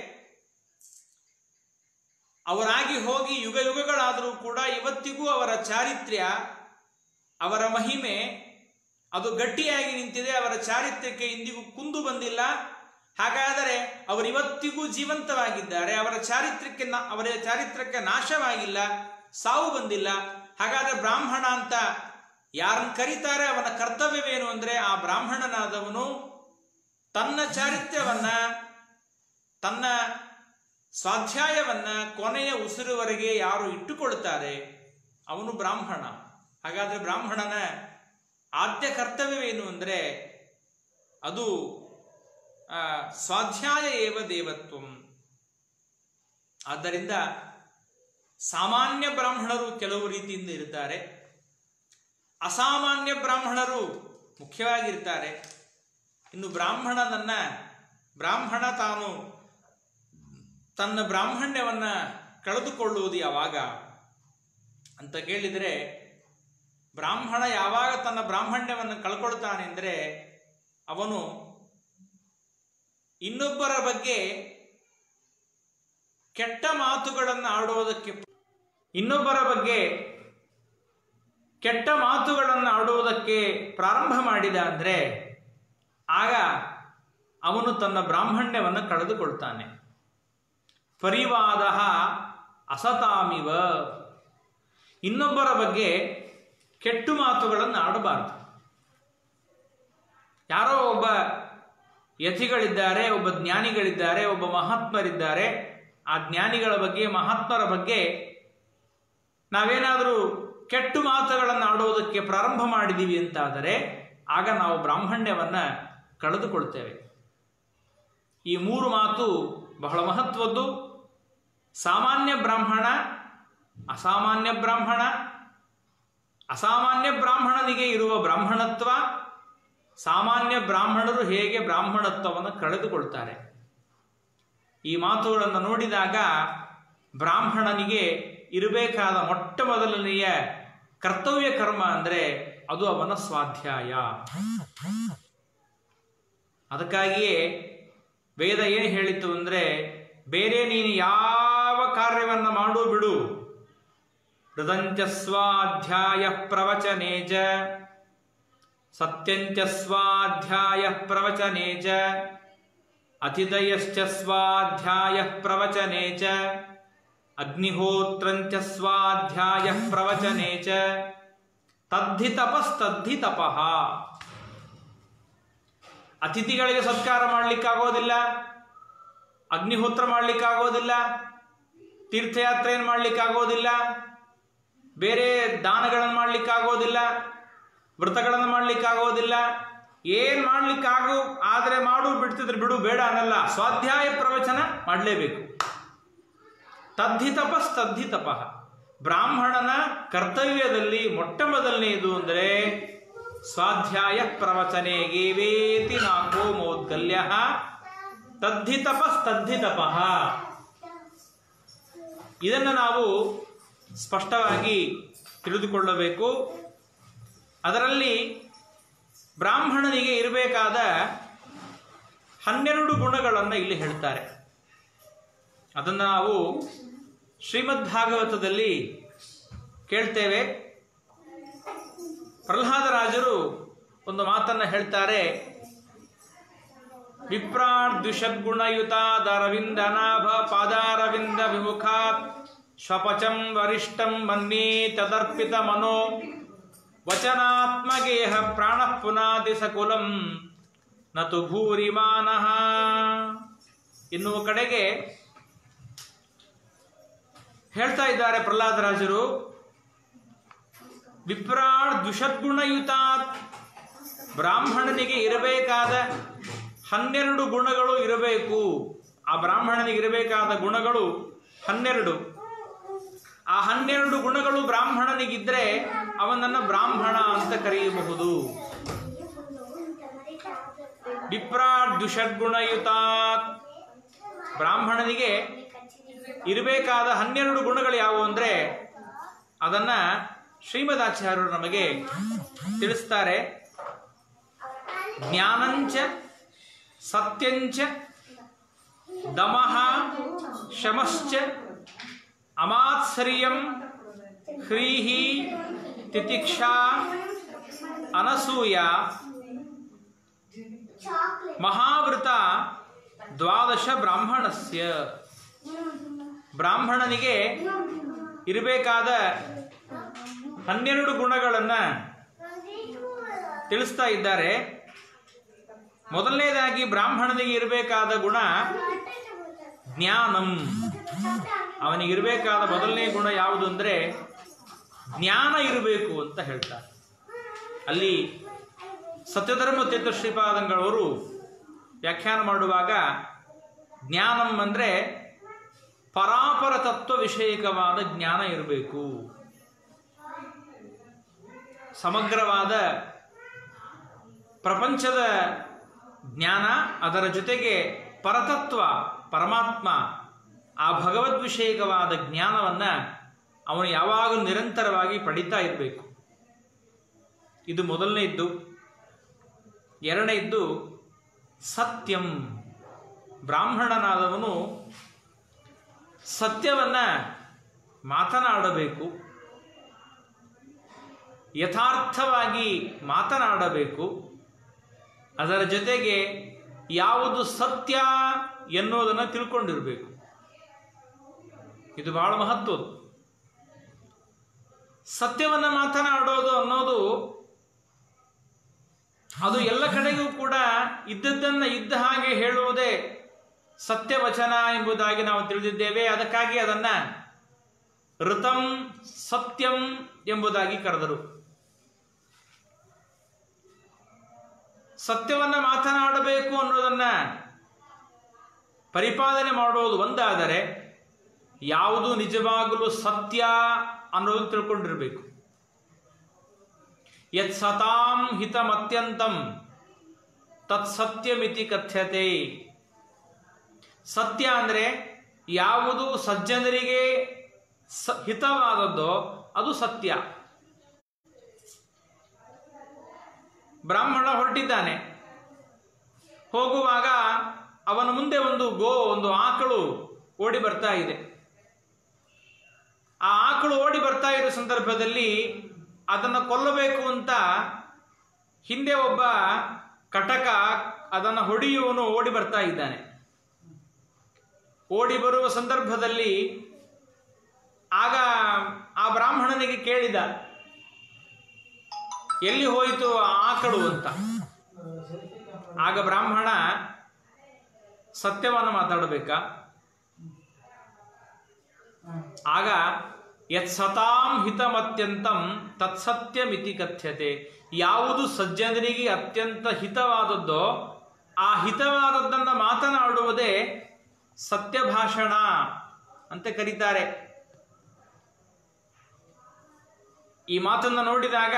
Speaker 1: ಅವರಾಗಿ ಹೋಗಿ ಯುಗ ಯುಗಗಳಾದರೂ ಕೂಡ ಇವತ್ತಿಗೂ ಅವರ ಚಾರಿತ್ರ್ಯ ಅವರ ಮಹಿಮೆ ಅದು ಗಟ್ಟಿಯಾಗಿ ನಿಂತಿದೆ ಅವರ ಚಾರಿತ್ರ್ಯಕ್ಕೆ ಇಂದಿಗೂ ಕುಂದು ಬಂದಿಲ್ಲ ಹಾಗಾದರೆ ಅವರು ಇವತ್ತಿಗೂ ಜೀವಂತವಾಗಿದ್ದಾರೆ ಅವರ ಚಾರಿತ್ರ್ಯಕ್ಕೆ ನಾ- ಅವರ ಚಾರಿತ್ರ್ಯಕ್ಕೆ ನಾಶವಾಗಿಲ್ಲ ಸಾವು ಬಂದಿಲ್ಲ ಹಾಗಾದರೆ ಬ್ರಾಹ್ಮಣ ಅಂತ ಯಾರನ್ನು ಕರೀತಾರೆ ಅವನ ಕರ್ತವ್ಯವೇನು ಅಂದರೆ ಆ ಬ್ರಾಹ್ಮಣನಾದವನು ತನ್ನ ಚಾರಿತ್ರ್ಯವನ್ನ ತನ್ನ ಸ್ವಾಧ್ಯಾಯವನ್ನ ಕೊನೆಯ ಉಸಿರುವರೆಗೆ ಯಾರು ಇಟ್ಟುಕೊಳ್ತಾರೆ ಅವನು ಬ್ರಾಹ್ಮಣ ಹಾಗಾದ್ರೆ ಬ್ರಾಹ್ಮಣನ ಆದ್ಯ ಕರ್ತವ್ಯವೇನು ಅಂದರೆ ಅದು ಆ, ಸ್ವಾಧ್ಯಾಯ ಏವ ದೇವತ್ವಂ ಆದ್ದರಿಂದ ಸಾಮಾನ್ಯ ಬ್ರಾಹ್ಮಣರು ಕೆಲವು ರೀತಿಯಿಂದ ಇರ್ತಾರೆ ಅಸಾಮಾನ್ಯ ಬ್ರಾಹ್ಮಣರು ಮುಖ್ಯವಾಗಿರ್ತಾರೆ ಇನ್ನು ಬ್ರಾಹ್ಮಣನನ್ನ ಬ್ರಾಹ್ಮಣ ತಾನು ತನ್ನ ಬ್ರಾಹ್ಮಣ್ಯವನ್ನ ಕಳೆದುಕೊಳ್ಳುವುದು ಯಾವಾಗ ಅಂತ ಕೇಳಿದರೆ ಬ್ರಾಹ್ಮಣ ಯಾವಾಗ ತನ್ನ ಬ್ರಾಹ್ಮಣ್ಯವನ್ನು ಕಳ್ಕೊಳ್ತಾನೆ ಅಂದರೆ ಅವನು ಇನ್ನೊಬ್ಬರ ಬಗ್ಗೆ ಕೆಟ್ಟ ಮಾತುಗಳನ್ನು ಆಡುವುದಕ್ಕೆ ಇನ್ನೊಬ್ಬರ ಬಗ್ಗೆ ಕೆಟ್ಟ ಮಾತುಗಳನ್ನು ಆಡುವುದಕ್ಕೆ ಪ್ರಾರಂಭ ಮಾಡಿದ ಅಂದರೆ ಆಗ ಅವನು ತನ್ನ ಬ್ರಾಹ್ಮಣ್ಯವನ್ನು ಕಳೆದುಕೊಳ್ತಾನೆ ಪರಿವಾದ ಅಸತಾಮಿವ ಇನ್ನೊಬ್ಬರ ಬಗ್ಗೆ ಕೆಟ್ಟು ಮಾತುಗಳನ್ನು ಆಡಬಾರದು ಯಾರೋ ಒಬ್ಬ ಯತಿಗಳಿದ್ದಾರೆ ಒಬ್ಬ ಜ್ಞಾನಿಗಳಿದ್ದಾರೆ ಒಬ್ಬ ಮಹಾತ್ಮರಿದ್ದಾರೆ ಆ ಜ್ಞಾನಿಗಳ ಬಗ್ಗೆ ಮಹಾತ್ಮರ ಬಗ್ಗೆ ನಾವೇನಾದರೂ ಕೆಟ್ಟು ಮಾತುಗಳನ್ನು ಆಡುವುದಕ್ಕೆ ಪ್ರಾರಂಭ ಮಾಡಿದ್ದೀವಿ ಅಂತಾದರೆ ಆಗ ನಾವು ಬ್ರಾಹ್ಮಣ್ಯವನ್ನು ಕಳೆದುಕೊಳ್ತೇವೆ ಈ ಮೂರು ಮಾತು ಬಹಳ ಮಹತ್ವದ್ದು ಸಾಮಾನ್ಯ ಬ್ರಾಹ್ಮಣ ಅಸಾಮಾನ್ಯ ಬ್ರಾಹ್ಮಣ ಅಸಾಮಾನ್ಯ ಬ್ರಾಹ್ಮಣನಿಗೆ ಇರುವ ಬ್ರಾಹ್ಮಣತ್ವ ಸಾಮಾನ್ಯ ಬ್ರಾಹ್ಮಣರು ಹೇಗೆ ಬ್ರಾಹ್ಮಣತ್ವವನ್ನು ಕಳೆದುಕೊಳ್ತಾರೆ ಈ ಮಾತುಗಳನ್ನು ನೋಡಿದಾಗ ಬ್ರಾಹ್ಮಣನಿಗೆ ಇರಬೇಕಾದ ಮೊಟ್ಟ ಮೊದಲನೆಯ ಕರ್ತವ್ಯ ಕರ್ಮ ಅಂದರೆ ಅದು ಅವನ ಸ್ವಾಧ್ಯಾಯ ಅದಕ್ಕಾಗಿಯೇ ವೇದ ಏನು ಹೇಳಿತು ಅಂದರೆ ಬೇರೆ ನೀನು ಯಾವ ಕಾರ್ಯವನ್ನು ಮಾಡು ಬಿಡು ಹೃದಂಚ ಸ್ವಾಧ್ಯಾಯ ಪ್ರವಚನೆ ಚ ಸತ್ಯಂಚ ಸ್ವಾಧ್ಯಾಯ ಪ್ರವಚನೆ ಚ ಅತಿಥಯಶ್ಚ ಸ್ವಾಧ್ಯಾಯ ಪ್ರವಚನೆ ಚ ಅಗ್ನಿಹೋತ್ರಂಚ ಸ್ವಾಧ್ಯಾಯ ಪ್ರವಚನೆ ಚ ತದ್ಧಿ ತಪಸ್ತದ್ಧಿ ತಪಃ ಅತಿಥಿಗಳಿಗೆ ಸತ್ಕಾರ ಮಾಡಲಿಕ್ಕಾಗೋದಿಲ್ಲ ಅಗ್ನಿಹೋತ್ರ ಮಾಡಲಿಕ್ಕಾಗೋದಿಲ್ಲ ತೀರ್ಥಯಾತ್ರೆಯನ್ನು ಮಾಡಲಿಕ್ಕಾಗೋದಿಲ್ಲ ಬೇರೆ ದಾನಗಳನ್ನು ಮಾಡಲಿಕ್ಕಾಗೋದಿಲ್ಲ ವ್ರತಗಳನ್ನು ಮಾಡಲಿಕ್ಕಾಗೋದಿಲ್ಲ ಏನು ಮಾಡಲಿಕ್ಕಾಗೋ ಆದರೆ ಮಾಡು ಬಿಡ್ತಿದ್ರೆ ಬಿಡು ಬೇಡ ಅನ್ನಲ್ಲ ಸ್ವಾಧ್ಯಾಯ ಪ್ರವಚನ ಮಾಡಲೇಬೇಕು ತದ್ಧಿ ತಪಸ್ ತದ್ಧಿ ತಪಃ ಬ್ರಾಹ್ಮಣನ ಕರ್ತವ್ಯದಲ್ಲಿ ಮೊಟ್ಟ ಮೊದಲನೆಯದು ಅಂದರೆ ಸ್ವಾಧ್ಯಾಯ ಪ್ರವಚನೆ ಗೇವೇತಿ ನಾಕೋ ಮೌದ್ಗಲ್ಯ ತದ್ಧಿ ತಪಸ್ ತದ್ಧಿ ತಪಃ ಇದನ್ನು ನಾವು ಸ್ಪಷ್ಟವಾಗಿ ತಿಳಿದುಕೊಳ್ಳಬೇಕು ಅದರಲ್ಲಿ ಬ್ರಾಹ್ಮಣನಿಗೆ ಇರಬೇಕಾದ ಹನ್ನೆರಡು ಗುಣಗಳನ್ನು ಇಲ್ಲಿ ಹೇಳ್ತಾರೆ ಅದನ್ನು ನಾವು ಶ್ರೀಮದ್ ಭಾಗವತದಲ್ಲಿ ಕೇಳ್ತೇವೆ ಪ್ರಹ್ಲಾದರಾಜರು ಒಂದು ಮಾತನ್ನು ಹೇಳ್ತಾರೆ ವಿಪ್ರಾರ್ದ್ವಿಷದ್ಗುಣಯುತಾದರವಿಂದನಾಭ ಪಾದಾರವಿಂದ ವಿಮುಖಾತ್ ಶ್ವಪಚಂ ವರಿಷ್ಠಂ ಮನ್ಯೇ ತದರ್ಪಿತ ಮನೋ ವಚನಾತ್ಮಗೇಹ ಪ್ರಾಣ ಪುನಾದಿ ಸಕುಲಂ ನತು ಭೂರಿಮಾನಃ ಎನ್ನುವ ಕಡೆಗೆ ಹೇಳ್ತಾ ಇದ್ದಾರೆ ಪ್ರಹ್ಲಾದರಾಜರು ವಿಪ್ರಾಡ್ ದ್ವಿಷದ್ಗುಣಯುತಾತ್ ಬ್ರಾಹ್ಮಣನಿಗೆ ಇರಬೇಕಾದ ಹನ್ನೆರಡು ಗುಣಗಳು ಇರಬೇಕು ಆ ಬ್ರಾಹ್ಮಣನಿಗೆ ಇರಬೇಕಾದ ಗುಣಗಳು ಹನ್ನೆರಡು ಆ ಹನ್ನೆರಡು ಗುಣಗಳು ಬ್ರಾಹ್ಮಣನಿಗಿದ್ರೆ ಅವನನ್ನು ಬ್ರಾಹ್ಮಣ ಅಂತ ಕರೆಯಬಹುದು ವಿಪ್ರಾಡ್ ದ್ವಿಷದ್ಗುಣಯುತಾತ್ ಬ್ರಾಹ್ಮಣನಿಗೆ ಇರಬೇಕಾದ ಹನ್ನೆರಡು ಗುಣಗಳು ಯಾವುವು ಅಂದರೆ ಅದನ್ನ ಶ್ರೀಮದಾಚಾರ್ಯರು ನಮಗೆ ತಿಳಿಸ್ತಾರೆ ಜ್ಞಾನಂಚ ಸತ್ಯಂಚ ದಮಃ ಶಮಶ್ಚ ಅಮಾತ್ಸರ್ಯಂ ಹ್ರೀಹಿ ತಿತಿಕ್ಷಾ ಅನಸೂಯ ಮಹಾವೃತ ದ್ವಾದಶ ಬ್ರಾಹ್ಮಣಸ್ಯ ಬ್ರಾಹ್ಮಣನಿಗೆ ಇರಬೇಕಾದ ಹನ್ನೆರಡು ಗುಣಗಳನ್ನು ತಿಳಿಸ್ತಾ ಇದ್ದಾರೆ ಮೊದಲನೇದಾಗಿ ಬ್ರಾಹ್ಮಣನಿಗೆ ಇರಬೇಕಾದ ಗುಣ ಜ್ಞಾನಂ ಅವನಿಗೆ ಇರಬೇಕಾದ ಮೊದಲನೇ ಗುಣ ಯಾವುದು ಅಂದರೆ ಜ್ಞಾನ ಇರಬೇಕು ಅಂತ ಹೇಳ್ತಾರೆ ಅಲ್ಲಿ ಸತ್ಯಧರ್ಮ ತೀರ್ಥ ಶ್ರೀಪಾದಂಗಳವರು ವ್ಯಾಖ್ಯಾನ ಮಾಡುವಾಗ ಜ್ಞಾನಂ ಅಂದರೆ ಪರಾಪರ ತತ್ವ ವಿಷಯಕವಾದ ಜ್ಞಾನ ಇರಬೇಕು ಸಮಗ್ರವಾದ ಪ್ರಪಂಚದ ಜ್ಞಾನ ಅದರ ಜೊತೆಗೆ ಪರತತ್ವ ಪರಮಾತ್ಮ ಆ ಭಗವದ್ವಿಷಯಕವಾದ ಜ್ಞಾನವನ್ನ ಅವನು ಯಾವಾಗಲೂ ನಿರಂತರವಾಗಿ ಪಡಿತಾ ಇರಬೇಕು ಇದು ಮೊದಲನೇದ್ದು ಎರಡನೇದ್ದು ಸತ್ಯಂ ಬ್ರಾಹ್ಮಣನಾದವನು ಸತ್ಯವನ್ನ ಮಾತನಾಡಬೇಕು ಯಥಾರ್ಥವಾಗಿ ಮಾತನಾಡಬೇಕು ಅದರ ಜೊತೆಗೆ ಯಾವುದು ಸತ್ಯ ಎನ್ನುವುದನ್ನು ತಿಳ್ಕೊಂಡಿರಬೇಕು ಇದು ಬಹಳ ಮಹತ್ವದ್ದು ಸತ್ಯವನ್ನು ಮಾತನಾಡೋದು ಅನ್ನೋದು ಅದು ಎಲ್ಲ ಕಡೆಗೂ ಕೂಡ ಇದ್ದದ್ದನ್ನು ಇದ್ದ ಹಾಗೆ ಹೇಳುವುದೇ ಸತ್ಯವಚನ ಎಂಬುದಾಗಿ ನಾವು ತಿಳಿದಿದ್ದೇವೆ ಅದಕ್ಕಾಗಿ ಅದನ್ನ ಋತಂ ಸತ್ಯಂ ಎಂಬುದಾಗಿ ಕರೆದರು ಸತ್ಯವನ್ನ ಮಾತನಾಡಬೇಕು ಅನ್ನೋದನ್ನ ಪರಿಪಾಲನೆ ಮಾಡೋದು ಒಂದಾದರೆ ಯಾವುದು ನಿಜವಾಗಲೂ ಸತ್ಯ ಅನ್ನೋದನ್ನು ತಿಳ್ಕೊಂಡಿರಬೇಕು ಯತ್ ಸತಾಂ ಹಿತಮತ್ಯಂತಂ ತತ್ ಸತ್ಯಮಿತಿ ಕಥ್ಯತೆ ಸತ್ಯ ಅಂದರೆ ಯಾವುದು ಸಜ್ಜನರಿಗೆ ಸ ಹಿತವಾದದ್ದೋ ಅದು ಸತ್ಯ ಬ್ರಾಹ್ಮಣ ಹೊರಟಿದ್ದಾನೆ ಹೋಗುವಾಗ ಅವನ ಮುಂದೆ ಒಂದು ಗೋ ಒಂದು ಆಕಳು ಓಡಿ ಬರ್ತಾ ಇದೆ ಆ ಆಕಳು ಓಡಿ ಬರ್ತಾ ಇರೋ ಸಂದರ್ಭದಲ್ಲಿ ಅದನ್ನು ಕೊಲ್ಲಬೇಕು ಅಂತ ಹಿಂದೆ ಒಬ್ಬ ಕಟಕ ಅದನ್ನು ಹೊಡೆಯುವನು ಓಡಿ ಬರ್ತಾ ಇದ್ದಾನೆ ಓಡಿ ಬರುವ ಸಂದರ್ಭದಲ್ಲಿ ಆಗ ಆ ಬ್ರಾಹ್ಮಣನಿಗೆ ಕೇಳಿದ ಎಲ್ಲಿ ಹೋಯಿತು ಆ ಆಕಳು ಅಂತ ಆಗ ಬ್ರಾಹ್ಮಣ ಸತ್ಯವನ್ನು ಮಾತಾಡಬೇಕಾ ಆಗ ಯತ್ ಸತಾಂ ಹಿತಮತ್ಯಂತಂ ತತ್ಸತ್ಯಮಿತಿ ಕಥ್ಯತೆ ಯಾವುದು ಸಜ್ಜನರಿಗೆ ಅತ್ಯಂತ ಹಿತವಾದದ್ದೋ ಆ ಹಿತವಾದದ್ದನ್ನು ಮಾತನಾಡುವುದೇ ಸತ್ಯಭಾಷಣ ಅಂತ ಕರೀತಾರೆ ಈ ಮಾತನ್ನು ನೋಡಿದಾಗ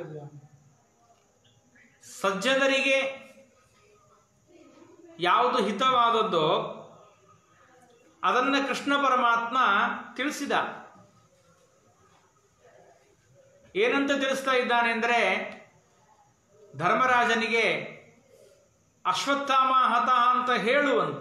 Speaker 1: ಸಜ್ಜನರಿಗೆ ಯಾವುದು ಹಿತವಾದದ್ದೋ ಅದನ್ನ ಕೃಷ್ಣ ಪರಮಾತ್ಮ ತಿಳಿಸಿದ ಏನಂತ ತಿಳಿಸ್ತಾ ಇದ್ದಾನೆ ಅಂದರೆ ಧರ್ಮರಾಜನಿಗೆ ಅಶ್ವತ್ಥಾಮ ಹತ ಅಂತ ಹೇಳುವಂತ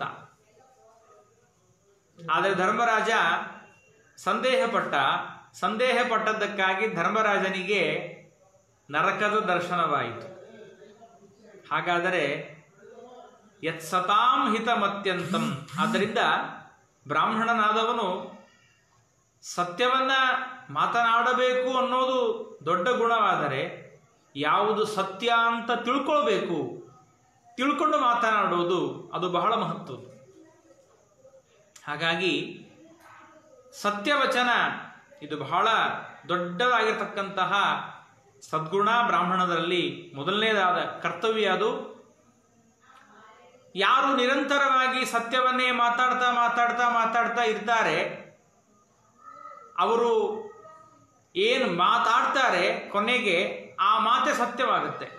Speaker 1: ಆದರೆ ಧರ್ಮರಾಜ ಸಂದೇಹಪಟ್ಟ ಸಂದೇಹ ಪಟ್ಟದ್ದಕ್ಕಾಗಿ ಧರ್ಮರಾಜನಿಗೆ ನರಕದ ದರ್ಶನವಾಯಿತು ಹಾಗಾದರೆ ಯತ್ ಸತಾಂ ಹಿತಮತ್ಯಂತಂ ಆದ್ದರಿಂದ ಬ್ರಾಹ್ಮಣನಾದವನು ಸತ್ಯವನ್ನ ಮಾತನಾಡಬೇಕು ಅನ್ನೋದು ದೊಡ್ಡ ಗುಣವಾದರೆ ಯಾವುದು ಸತ್ಯ ಅಂತ ತಿಳ್ಕೊಳ್ಬೇಕು ತಿಳ್ಕೊಂಡು ಮಾತನಾಡೋದು ಅದು ಬಹಳ ಮಹತ್ವದ್ದು ಹಾಗಾಗಿ ಸತ್ಯವಚನ ಇದು ಬಹಳ ದೊಡ್ಡದಾಗಿರ್ತಕ್ಕಂತಹ ಸದ್ಗುಣ ಬ್ರಾಹ್ಮಣದಲ್ಲಿ ಮೊದಲನೇದಾದ ಕರ್ತವ್ಯ ಅದು ಯಾರು ನಿರಂತರವಾಗಿ ಸತ್ಯವನ್ನೇ ಮಾತಾಡ್ತಾ ಮಾತಾಡ್ತಾ ಮಾತಾಡ್ತಾ ಇರ್ತಾರೆ ಅವರು ಏನು ಮಾತಾಡ್ತಾರೆ ಕೊನೆಗೆ ಆ ಮಾತೆ ಸತ್ಯವಾಗುತ್ತೆ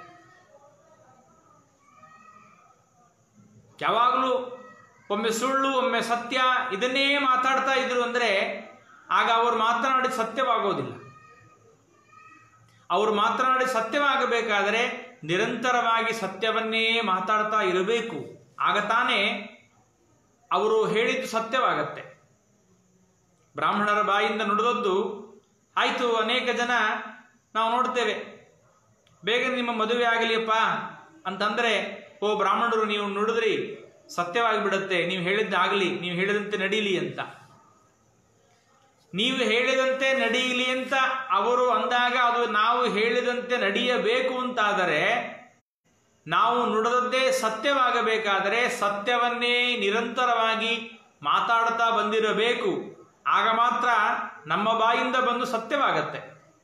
Speaker 1: ಯಾವಾಗಲೂ ಒಮ್ಮೆ ಸುಳ್ಳು ಒಮ್ಮೆ ಸತ್ಯ ಇದನ್ನೇ ಮಾತಾಡ್ತಾ ಇದ್ರು ಅಂದರೆ ಆಗ ಅವರು ಮಾತನಾಡಿ ಸತ್ಯವಾಗೋದಿಲ್ಲ ಅವರು ಮಾತನಾಡಿ ಸತ್ಯವಾಗಬೇಕಾದರೆ ನಿರಂತರವಾಗಿ ಸತ್ಯವನ್ನೇ ಮಾತಾಡ್ತಾ ಇರಬೇಕು ಆಗ ತಾನೇ ಅವರು ಹೇಳಿದ್ದು ಸತ್ಯವಾಗತ್ತೆ ಬ್ರಾಹ್ಮಣರ ಬಾಯಿಂದ ನುಡಿದದ್ದು ಆಯಿತು ಅನೇಕ ಜನ ನಾವು ನೋಡ್ತೇವೆ ಬೇಗ ನಿಮ್ಮ ಮದುವೆ ಆಗಲಿಯಪ್ಪ ಅಂತಂದರೆ ಓ ಬ್ರಾಹ್ಮಣರು ನೀವು ನುಡಿದ್ರಿ ಸತ್ಯವಾಗಿ ಬಿಡುತ್ತೆ ನೀವು ಹೇಳಿದ್ದಾಗಲಿ ನೀವು ಹೇಳಿದಂತೆ ನಡೀಲಿ ಅಂತ ನೀವು ಹೇಳಿದಂತೆ ನಡೀಲಿ ಅಂತ ಅವರು ಅಂದಾಗ ಅದು ನಾವು ಹೇಳಿದಂತೆ ನಡೆಯಬೇಕು ಅಂತಾದರೆ ನಾವು ನುಡಿದದ್ದೇ ಸತ್ಯವಾಗಬೇಕಾದರೆ ಸತ್ಯವನ್ನೇ ನಿರಂತರವಾಗಿ ಮಾತಾಡ್ತಾ ಬಂದಿರಬೇಕು ಆಗ ಮಾತ್ರ ನಮ್ಮ ಬಾಯಿಂದ ಬಂದು ಸತ್ಯವಾಗತ್ತೆ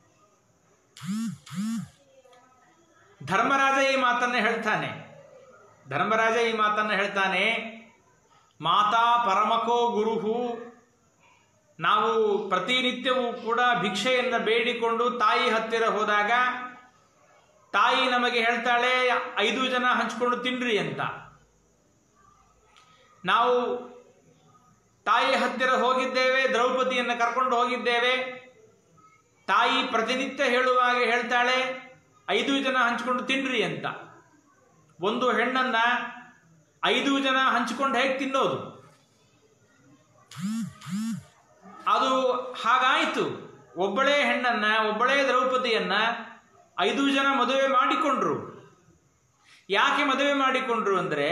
Speaker 1: ಧರ್ಮರಾಜ ಈ ಮಾತನ್ನ ಹೇಳ್ತಾನೆ ಧರ್ಮರಾಜ ಈ ಮಾತನ್ನ ಹೇಳ್ತಾನೆ ಮಾತಾ ಪರಮಕೋ ಗುರುಹು ನಾವು ಪ್ರತಿನಿತ್ಯವೂ ಕೂಡ ಭಿಕ್ಷೆಯನ್ನು ಬೇಡಿಕೊಂಡು ತಾಯಿ ಹತ್ತಿರ ಹೋದಾಗ ತಾಯಿ ನಮಗೆ ಹೇಳ್ತಾಳೆ ಐದು ಜನ ಹಂಚ್ಕೊಂಡು ತಿನ್ರಿ ಅಂತ ನಾವು ತಾಯಿ ಹತ್ತಿರ ಹೋಗಿದ್ದೇವೆ ದ್ರೌಪದಿಯನ್ನು ಕರ್ಕೊಂಡು ಹೋಗಿದ್ದೇವೆ ತಾಯಿ ಪ್ರತಿನಿತ್ಯ ಹೇಳುವಾಗ ಹೇಳ್ತಾಳೆ ಐದು ಜನ ಹಂಚಿಕೊಂಡು ತಿನ್ರಿ ಅಂತ ಒಂದು ಹೆಣ್ಣನ್ನ ಐದು ಜನ ಹಂಚಿಕೊಂಡು ಹೇಗೆ ತಿನ್ನೋದು ಅದು ಹಾಗಾಯಿತು ಒಬ್ಬಳೇ ಹೆಣ್ಣನ್ನ ಒಬ್ಬಳೇ ದ್ರೌಪದಿಯನ್ನ ಐದು ಜನ ಮದುವೆ ಮಾಡಿಕೊಂಡ್ರು ಯಾಕೆ ಮದುವೆ ಮಾಡಿಕೊಂಡ್ರು ಅಂದ್ರೆ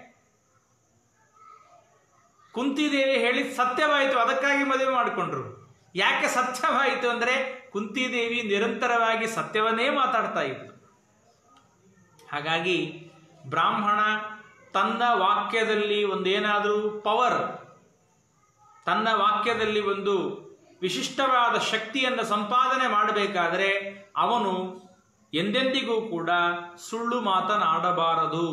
Speaker 1: ಕುಂತಿದೇವಿ ಹೇಳಿ ಸತ್ಯವಾಯಿತು ಅದಕ್ಕಾಗಿ ಮದುವೆ ಮಾಡಿಕೊಂಡ್ರು ಯಾಕೆ ಸತ್ಯವಾಯಿತು ಅಂದ್ರೆ ಕುಂತಿದೇವಿ ನಿರಂತರವಾಗಿ ಸತ್ಯವನ್ನೇ ಮಾತಾಡ್ತಾ ಇತ್ತು ಹಾಗಾಗಿ ಬ್ರಾಹ್ಮಣ ತನ್ನ ವಾಕ್ಯದಲ್ಲಿ ಒಂದೇನಾದರೂ ಪವರ್ ತನ್ನ ವಾಕ್ಯದಲ್ಲಿ ಒಂದು ವಿಶಿಷ್ಟವಾದ ಶಕ್ತಿಯನ್ನು ಸಂಪಾದನೆ ಮಾಡಬೇಕಾದರೆ ಅವನು ಎಂದೆಂದಿಗೂ ಕೂಡ ಸುಳ್ಳು ಮಾತನಾಡಬಾರದು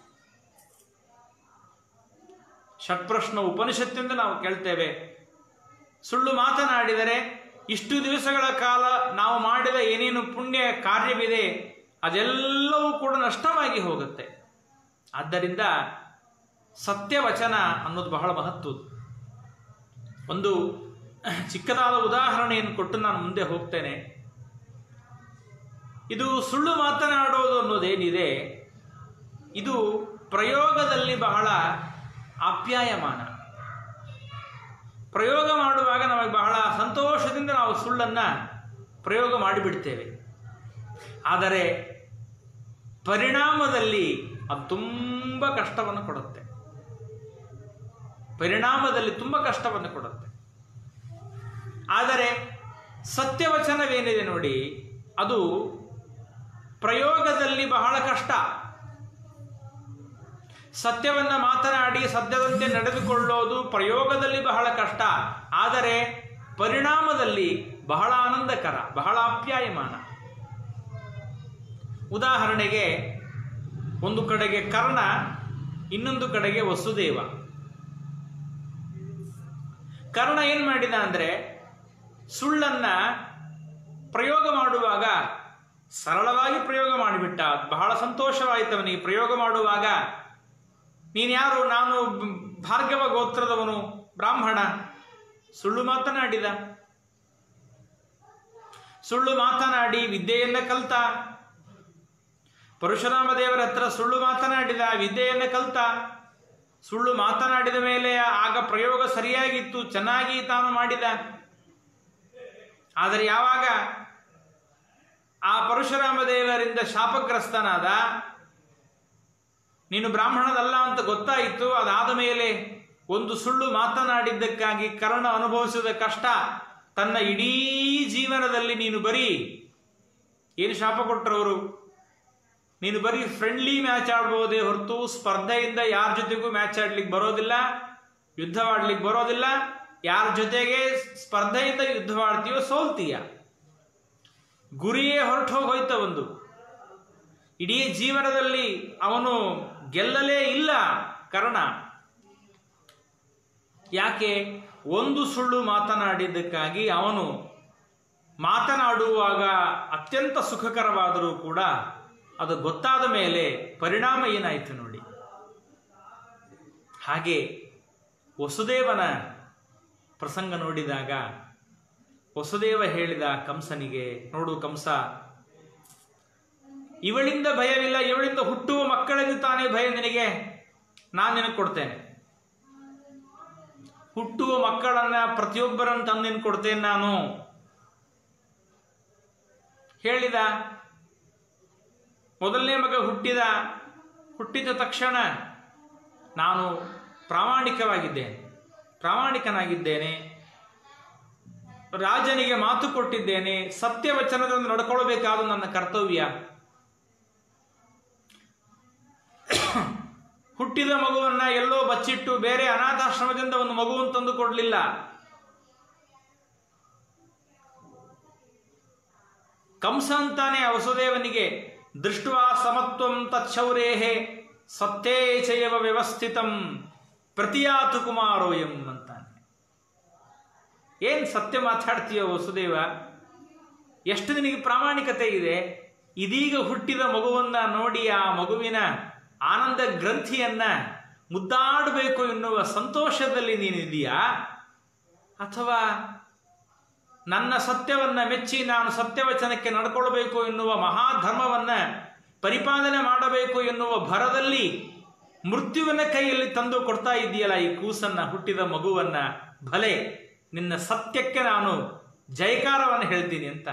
Speaker 1: ಷಟ್ಪ್ರಶ್ನ ಉಪನಿಷತ್ತಿಂದ ನಾವು ಕೇಳ್ತೇವೆ ಸುಳ್ಳು ಮಾತನಾಡಿದರೆ ಇಷ್ಟು ದಿವಸಗಳ ಕಾಲ ನಾವು ಮಾಡಿದ ಏನೇನು ಪುಣ್ಯ ಕಾರ್ಯವಿದೆ ಅದೆಲ್ಲವೂ ಕೂಡ ನಷ್ಟವಾಗಿ ಹೋಗುತ್ತೆ ಆದ್ದರಿಂದ ಸತ್ಯವಚನ ಅನ್ನೋದು ಬಹಳ ಮಹತ್ವದ್ದು ಒಂದು ಚಿಕ್ಕದಾದ ಉದಾಹರಣೆಯನ್ನು ಕೊಟ್ಟು ನಾನು ಮುಂದೆ ಹೋಗ್ತೇನೆ ಇದು ಸುಳ್ಳು ಮಾತನಾಡೋದು ಅನ್ನೋದೇನಿದೆ ಇದು ಪ್ರಯೋಗದಲ್ಲಿ ಬಹಳ ಆಪ್ಯಾಯಮಾನ ಪ್ರಯೋಗ ಮಾಡುವಾಗ ನಮಗೆ ಬಹಳ ಸಂತೋಷದಿಂದ ನಾವು ಸುಳ್ಳನ್ನ ಪ್ರಯೋಗ ಮಾಡಿಬಿಡ್ತೇವೆ ಆದರೆ ಪರಿಣಾಮದಲ್ಲಿ ಅದು ತುಂಬ ಕಷ್ಟವನ್ನು ಕೊಡುತ್ತೆ ಪರಿಣಾಮದಲ್ಲಿ ತುಂಬ ಕಷ್ಟವನ್ನು ಕೊಡುತ್ತೆ ಆದರೆ ಸತ್ಯವಚನವೇನಿದೆ ನೋಡಿ ಅದು ಪ್ರಯೋಗದಲ್ಲಿ ಬಹಳ ಕಷ್ಟ ಸತ್ಯವನ್ನ ಮಾತನಾಡಿ ಸದ್ಯದಂತೆ ನಡೆದುಕೊಳ್ಳೋದು ಪ್ರಯೋಗದಲ್ಲಿ ಬಹಳ ಕಷ್ಟ ಆದರೆ ಪರಿಣಾಮದಲ್ಲಿ ಬಹಳ ಆನಂದಕರ ಬಹಳ ಆಪ್ಯಾಯಮಾನ ಉದಾಹರಣೆಗೆ ಒಂದು ಕಡೆಗೆ ಕರ್ಣ ಇನ್ನೊಂದು ಕಡೆಗೆ ವಸುದೇವ ಕರ್ಣ ಏನ್ ಮಾಡಿದ ಅಂದ್ರೆ ಸುಳ್ಳನ್ನ ಪ್ರಯೋಗ ಮಾಡುವಾಗ ಸರಳವಾಗಿ ಪ್ರಯೋಗ ಮಾಡಿಬಿಟ್ಟ ಬಹಳ ಸಂತೋಷವಾಯಿತು ಅವನಿಗೆ ಪ್ರಯೋಗ ಮಾಡುವಾಗ ನೀನು ಯಾರು ನಾನು ಭಾರ್ಗವ ಗೋತ್ರದವನು ಬ್ರಾಹ್ಮಣ ಸುಳ್ಳು ಮಾತನಾಡಿದ ಸುಳ್ಳು ಮಾತನಾಡಿ ವಿದ್ಯೆಯನ್ನ ಕಲ್ತ ಪರಶುರಾಮ ದೇವರ ಹತ್ರ ಸುಳ್ಳು ಮಾತನಾಡಿದ ವಿದ್ಯೆಯನ್ನ ಕಲ್ತ ಸುಳ್ಳು ಮಾತನಾಡಿದ ಮೇಲೆ ಆಗ ಪ್ರಯೋಗ ಸರಿಯಾಗಿತ್ತು ಚೆನ್ನಾಗಿ ತಾನು ಮಾಡಿದ ಆದರೆ ಯಾವಾಗ ಆ ಪರಶುರಾಮ ದೇವರಿಂದ ಶಾಪಗ್ರಸ್ತನಾದ ನೀನು ಬ್ರಾಹ್ಮಣದಲ್ಲ ಅಂತ ಗೊತ್ತಾಯಿತು ಅದಾದ ಮೇಲೆ ಒಂದು ಸುಳ್ಳು ಮಾತನಾಡಿದ್ದಕ್ಕಾಗಿ ಕರ್ಣ ಅನುಭವಿಸಿದ ಕಷ್ಟ ತನ್ನ ಇಡೀ ಜೀವನದಲ್ಲಿ ನೀನು ಬರೀ ಏನು ಶಾಪ ಕೊಟ್ಟರವರು ನೀನು ಬರೀ ಫ್ರೆಂಡ್ಲಿ ಮ್ಯಾಚ್ ಆಡ್ಬೋದೇ ಹೊರತು ಸ್ಪರ್ಧೆಯಿಂದ ಯಾರ ಜೊತೆಗೂ ಮ್ಯಾಚ್ ಆಡ್ಲಿಕ್ಕೆ ಬರೋದಿಲ್ಲ ಯುದ್ಧವಾಡ್ಲಿಕ್ಕೆ ಬರೋದಿಲ್ಲ ಯಾರ ಜೊತೆಗೆ ಸ್ಪರ್ಧೆಯಿಂದ ಯುದ್ಧವಾಡ್ತೀಯೋ ಸೋಲ್ತೀಯ ಗುರಿಯೇ ಹೊರಟು ಹೋಯ್ತ ಒಂದು ಇಡೀ ಜೀವನದಲ್ಲಿ ಅವನು ಗೆಲ್ಲಲೇ ಇಲ್ಲ ಕರ್ಣ ಯಾಕೆ ಒಂದು ಸುಳ್ಳು ಮಾತನಾಡಿದ್ದಕ್ಕಾಗಿ ಅವನು ಮಾತನಾಡುವಾಗ ಅತ್ಯಂತ ಸುಖಕರವಾದರೂ ಕೂಡ ಅದು ಗೊತ್ತಾದ ಮೇಲೆ ಪರಿಣಾಮ ಏನಾಯಿತು ನೋಡಿ ಹಾಗೆ ವಸುದೇವನ ಪ್ರಸಂಗ ನೋಡಿದಾಗ ವಸುದೇವ ಹೇಳಿದ ಕಂಸನಿಗೆ ನೋಡು ಕಂಸ ಇವಳಿಂದ ಭಯವಿಲ್ಲ ಇವಳಿಂದ ಹುಟ್ಟುವ ಮಕ್ಕಳಿಂದ ತಾನೇ ಭಯ ನಿನಗೆ ನಾನು ನಿನಗೆ ಕೊಡ್ತೇನೆ ಹುಟ್ಟುವ ಮಕ್ಕಳನ್ನ ಪ್ರತಿಯೊಬ್ಬರನ್ನು ತಂದು ನಿನ್ ಕೊಡ್ತೇನೆ ನಾನು ಹೇಳಿದ ಮೊದಲನೇ ಮಗ ಹುಟ್ಟಿದ ಹುಟ್ಟಿದ ತಕ್ಷಣ ನಾನು ಪ್ರಾಮಾಣಿಕವಾಗಿದ್ದೇನೆ ಪ್ರಾಮಾಣಿಕನಾಗಿದ್ದೇನೆ ರಾಜನಿಗೆ ಮಾತು ಕೊಟ್ಟಿದ್ದೇನೆ ಸತ್ಯವಚನದಿಂದ ನಡ್ಕೊಳ್ಬೇಕಾದ ನನ್ನ ಕರ್ತವ್ಯ ಹುಟ್ಟಿದ ಮಗುವನ್ನ ಎಲ್ಲೋ ಬಚ್ಚಿಟ್ಟು ಬೇರೆ ಅನಾಥಾಶ್ರಮದಿಂದ ಒಂದು ಮಗುವನ್ನು ತಂದು ಕೊಡಲಿಲ್ಲ ಕಂಸ ಅಂತಾನೆ ವಸುದೇವನಿಗೆ ದೃಷ್ಟವಾ ಸಮತ್ವಂ ತಚ್ಛೌರೇಹೆ ಸತ್ಯೇಚಯವ ವ್ಯವಸ್ಥಿತಂ ಪ್ರತಿಯಾತು ಕುಮಾರೋಯಂ ಅಂತಾನೆ ಏನ್ ಸತ್ಯ ಮಾತಾಡ್ತೀಯೋ ವಸುದೇವ ಎಷ್ಟು ನಿನಗೆ ಪ್ರಾಮಾಣಿಕತೆ ಇದೆ ಇದೀಗ ಹುಟ್ಟಿದ ಮಗುವನ್ನ ನೋಡಿ ಆ ಮಗುವಿನ ಆನಂದ ಗ್ರಂಥಿಯನ್ನ ಮುದ್ದಾಡಬೇಕು ಎನ್ನುವ ಸಂತೋಷದಲ್ಲಿ ನೀನಿದೆಯಾ ಅಥವಾ ನನ್ನ ಸತ್ಯವನ್ನ ಮೆಚ್ಚಿ ನಾನು ಸತ್ಯವಚನಕ್ಕೆ ನಡ್ಕೊಳ್ಬೇಕು ಎನ್ನುವ ಮಹಾಧರ್ಮವನ್ನ ಪರಿಪಾಲನೆ ಮಾಡಬೇಕು ಎನ್ನುವ ಭರದಲ್ಲಿ ಮೃತ್ಯುವಿನ ಕೈಯಲ್ಲಿ ತಂದು ಕೊಡ್ತಾ ಇದೆಯಲ್ಲ ಈ ಕೂಸನ್ನ ಹುಟ್ಟಿದ ಮಗುವನ್ನ ಭಲೆ ನಿನ್ನ ಸತ್ಯಕ್ಕೆ ನಾನು ಜಯಕಾರವನ್ನು ಹೇಳ್ತೀನಿ ಅಂತ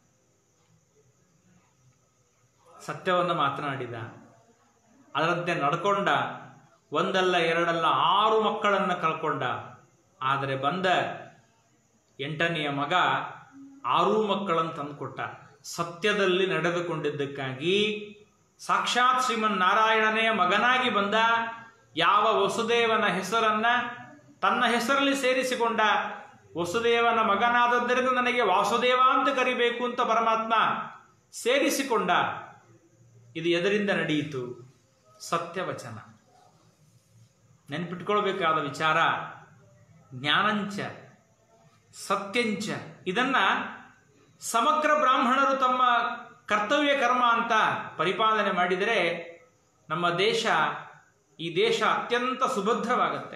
Speaker 1: ಸತ್ಯವನ್ನು ಮಾತನಾಡಿದ ಅದರಂತೆ ನಡ್ಕೊಂಡ ಒಂದಲ್ಲ ಎರಡಲ್ಲ ಆರು ಮಕ್ಕಳನ್ನು ಕಳ್ಕೊಂಡ ಆದರೆ ಬಂದ ಎಂಟನೆಯ ಮಗ ಆರೂ ಮಕ್ಕಳನ್ನು ತಂದುಕೊಟ್ಟ ಸತ್ಯದಲ್ಲಿ ನಡೆದುಕೊಂಡಿದ್ದಕ್ಕಾಗಿ ಸಾಕ್ಷಾತ್ ಶ್ರೀಮನ್ ನಾರಾಯಣನೇ ಮಗನಾಗಿ ಬಂದ ಯಾವ ವಸುದೇವನ ಹೆಸರನ್ನ ತನ್ನ ಹೆಸರಲ್ಲಿ ಸೇರಿಸಿಕೊಂಡ ವಸುದೇವನ ಮಗನಾದದ್ದರಿಂದ ನನಗೆ ವಾಸುದೇವ ಅಂತ ಕರಿಬೇಕು ಅಂತ ಪರಮಾತ್ಮ ಸೇರಿಸಿಕೊಂಡ ಇದು ಎದರಿಂದ ನಡೆಯಿತು ಸತ್ಯವಚನ ನೆನ್ಪಿಟ್ಕೊಳ್ಬೇಕಾದ ವಿಚಾರ ಜ್ಞಾನಂಚ ಸತ್ಯಂಚ ಇದನ್ನ ಸಮಗ್ರ ಬ್ರಾಹ್ಮಣರು ತಮ್ಮ ಕರ್ತವ್ಯ ಕರ್ಮ ಅಂತ ಪರಿಪಾಲನೆ ಮಾಡಿದರೆ ನಮ್ಮ ದೇಶ ಈ ದೇಶ ಅತ್ಯಂತ ಸುಭದ್ರವಾಗತ್ತೆ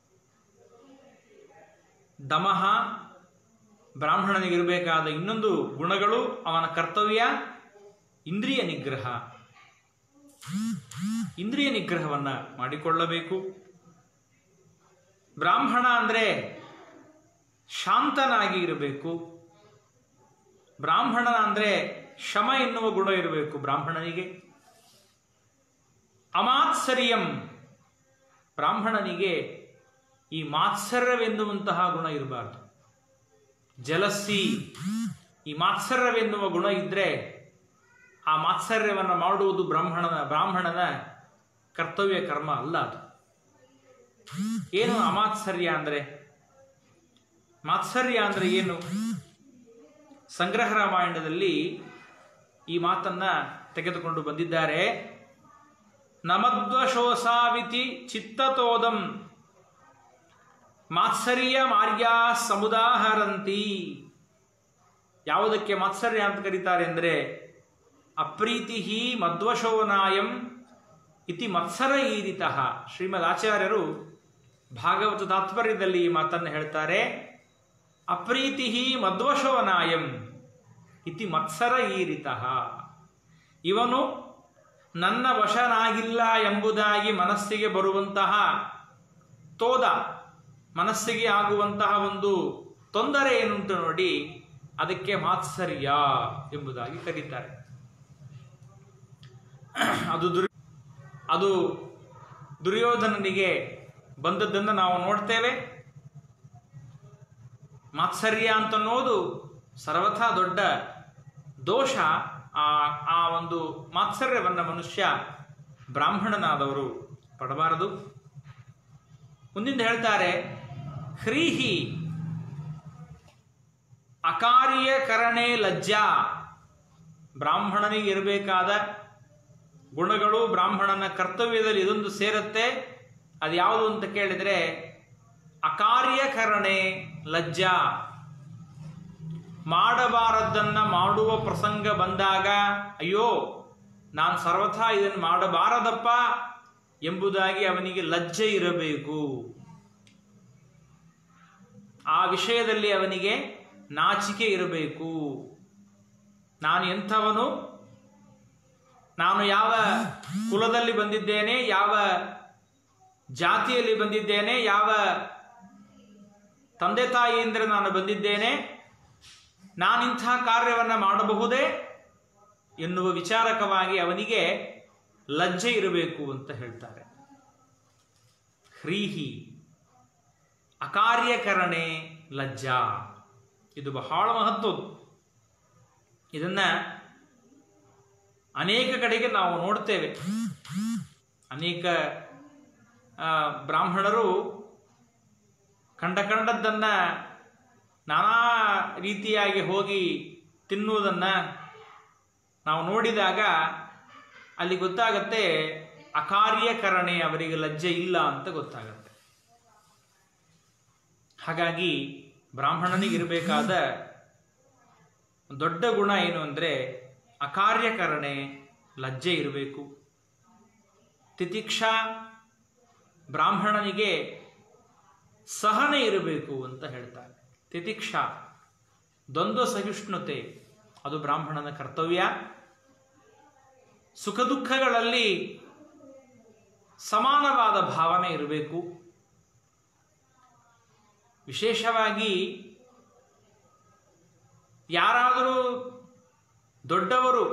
Speaker 1: ದಮಃ ಬ್ರಾಹ್ಮಣನಿಗಿರಬೇಕಾದ ಇನ್ನೊಂದು ಗುಣಗಳು ಅವನ ಕರ್ತವ್ಯ ಇಂದ್ರಿಯ ನಿಗ್ರಹ ಇಂದ್ರಿಯ ನಿಗ್ರಹವನ್ನ ಮಾಡಿಕೊಳ್ಳಬೇಕು ಬ್ರಾಹ್ಮಣ ಅಂದ್ರೆ ಶಾಂತನಾಗಿ ಇರಬೇಕು ಬ್ರಾಹ್ಮಣನ ಅಂದ್ರೆ ಶಮ ಎನ್ನುವ ಗುಣ ಇರಬೇಕು ಬ್ರಾಹ್ಮಣನಿಗೆ ಅಮಾತ್ಸರ್ಯಂ ಬ್ರಾಹ್ಮಣನಿಗೆ ಈ ಮಾತ್ಸರ್ಯವೆನ್ನುವಂತಹ ಗುಣ ಇರಬಾರ್ದು ಜಲಸಿ ಈ ಮಾತ್ಸರ್ಯವೆನ್ನುವ ಗುಣ ಇದ್ರೆ ಆ ಮಾತ್ಸರ್ಯವನ್ನು ಮಾಡುವುದು ಬ್ರಾಹ್ಮಣನ ಬ್ರಾಹ್ಮಣನ ಕರ್ತವ್ಯ ಕರ್ಮ ಅಲ್ಲ ಅದು ಏನು ಅಮಾತ್ಸರ್ಯ ಅಂದ್ರೆ ಮಾತ್ಸರ್ಯ ಅಂದ್ರೆ ಏನು ಸಂಗ್ರಹ ರಾಮಾಯಣದಲ್ಲಿ ಈ ಮಾತನ್ನ ತೆಗೆದುಕೊಂಡು ಬಂದಿದ್ದಾರೆ ನಮದ್ವಶೋಸಾವಿತಿ ಚಿತ್ತತೋದಂ ಮಾತ್ಸರ್ಯ ಮಾರ್ಯ ಸಮುದಾಹರಂತಿ ಯಾವುದಕ್ಕೆ ಮಾತ್ಸರ್ಯ ಅಂತ ಕರೀತಾರೆ ಅಂದರೆ ಅಪ್ರೀತಿ ಮಧ್ವಶೋನಾಯಂ ಇತಿ ಮತ್ಸರ ಈರಿತಃ ಶ್ರೀಮದ್ ಆಚಾರ್ಯರು ಭಾಗವತ ತಾತ್ಪರ್ಯದಲ್ಲಿ ಈ ಮಾತನ್ನು ಹೇಳ್ತಾರೆ ಅಪ್ರೀತಿ ಮಧ್ವಶೋನಾಯಂ ಇತಿ ಮತ್ಸರ ಈರಿತಃ ಇವನು ನನ್ನ ವಶನಾಗಿಲ್ಲ ಎಂಬುದಾಗಿ ಮನಸ್ಸಿಗೆ ಬರುವಂತಹ ತೋದ ಮನಸ್ಸಿಗೆ ಆಗುವಂತಹ ಒಂದು ತೊಂದರೆ ಏನುಂಟು ನೋಡಿ ಅದಕ್ಕೆ ಮಾತ್ಸರ್ಯ ಎಂಬುದಾಗಿ ಕರೀತಾರೆ ಅದು ದುರ್ ಅದು ದುರ್ಯೋಧನನಿಗೆ ಬಂದದ್ದನ್ನು ನಾವು ನೋಡ್ತೇವೆ ಮಾತ್ಸರ್ಯ ಅಂತನ್ನೋದು ಸರ್ವಥಾ ದೊಡ್ಡ ದೋಷ ಆ ಆ ಒಂದು ಮಾತ್ಸರ್ಯವನ್ನು ಮನುಷ್ಯ ಬ್ರಾಹ್ಮಣನಾದವರು ಪಡಬಾರದು ಮುಂದಿಂದ ಹೇಳ್ತಾರೆ ಹ್ರೀಹಿ ಅಕಾರ್ಯ ಕರಣೆ ಲಜ್ಜಾ ಬ್ರಾಹ್ಮಣನಿಗೆ ಇರಬೇಕಾದ ಗುಣಗಳು ಬ್ರಾಹ್ಮಣನ ಕರ್ತವ್ಯದಲ್ಲಿ ಇದೊಂದು ಸೇರುತ್ತೆ ಅದು ಯಾವುದು ಅಂತ ಕೇಳಿದರೆ ಅಕಾರ್ಯಕರಣೆ ಲಜ್ಜಾ ಮಾಡಬಾರದ್ದನ್ನ ಮಾಡುವ ಪ್ರಸಂಗ ಬಂದಾಗ ಅಯ್ಯೋ ನಾನು ಸರ್ವಥಾ ಇದನ್ನು ಮಾಡಬಾರದಪ್ಪ ಎಂಬುದಾಗಿ ಅವನಿಗೆ ಲಜ್ಜೆ ಇರಬೇಕು ಆ ವಿಷಯದಲ್ಲಿ ಅವನಿಗೆ ನಾಚಿಕೆ ಇರಬೇಕು ನಾನು ಎಂಥವನು ನಾನು ಯಾವ ಕುಲದಲ್ಲಿ ಬಂದಿದ್ದೇನೆ ಯಾವ ಜಾತಿಯಲ್ಲಿ ಬಂದಿದ್ದೇನೆ ಯಾವ ತಂದೆ ತಾಯಿಯಿಂದ ನಾನು ಬಂದಿದ್ದೇನೆ ನಾನಿಂಥ ಕಾರ್ಯವನ್ನು ಮಾಡಬಹುದೇ ಎನ್ನುವ ವಿಚಾರಕವಾಗಿ ಅವನಿಗೆ ಲಜ್ಜೆ ಇರಬೇಕು ಅಂತ ಹೇಳ್ತಾರೆ ಹ್ರೀಹಿ ಅಕಾರ್ಯಕರಣೆ ಲಜ್ಜಾ ಇದು ಬಹಳ ಮಹತ್ವದ್ದು ಇದನ್ನ ಅನೇಕ ಕಡೆಗೆ ನಾವು ನೋಡ್ತೇವೆ ಅನೇಕ ಆ, ಬ್ರಾಹ್ಮಣರು ಕಂಡ ಕಂಡದ್ದನ್ನ ನಾನಾ ರೀತಿಯಾಗಿ ಹೋಗಿ ತಿನ್ನುವುದನ್ನ ನಾವು ನೋಡಿದಾಗ ಅಲ್ಲಿ ಗೊತ್ತಾಗತ್ತೆ ಅಕಾರ್ಯಕರಣೆ ಅವರಿಗೆ ಲಜ್ಜೆ ಇಲ್ಲ ಅಂತ ಗೊತ್ತಾಗತ್ತೆ ಹಾಗಾಗಿ ಬ್ರಾಹ್ಮಣನಿಗಿರಬೇಕಾದ ದೊಡ್ಡ ಗುಣ ಏನು ಅಂದರೆ ಅಕಾರ್ಯಕರಣೆ ಲಜ್ಜೆ ಇರಬೇಕು ತಿತಿಕ್ಷಾ ಬ್ರಾಹ್ಮಣನಿಗೆ ಸಹನೆ ಇರಬೇಕು ಅಂತ ಹೇಳ್ತಾರೆ ತಿತಿಕ್ಷಾ ದ್ವಂದ್ವ ಸಹಿಷ್ಣುತೆ ಅದು ಬ್ರಾಹ್ಮಣನ ಕರ್ತವ್ಯ ಸುಖ ದುಃಖಗಳಲ್ಲಿ ಸಮಾನವಾದ ಭಾವನೆ ಇರಬೇಕು ವಿಶೇಷವಾಗಿ ಯಾರಾದರೂ ದೊಡ್ಡವರು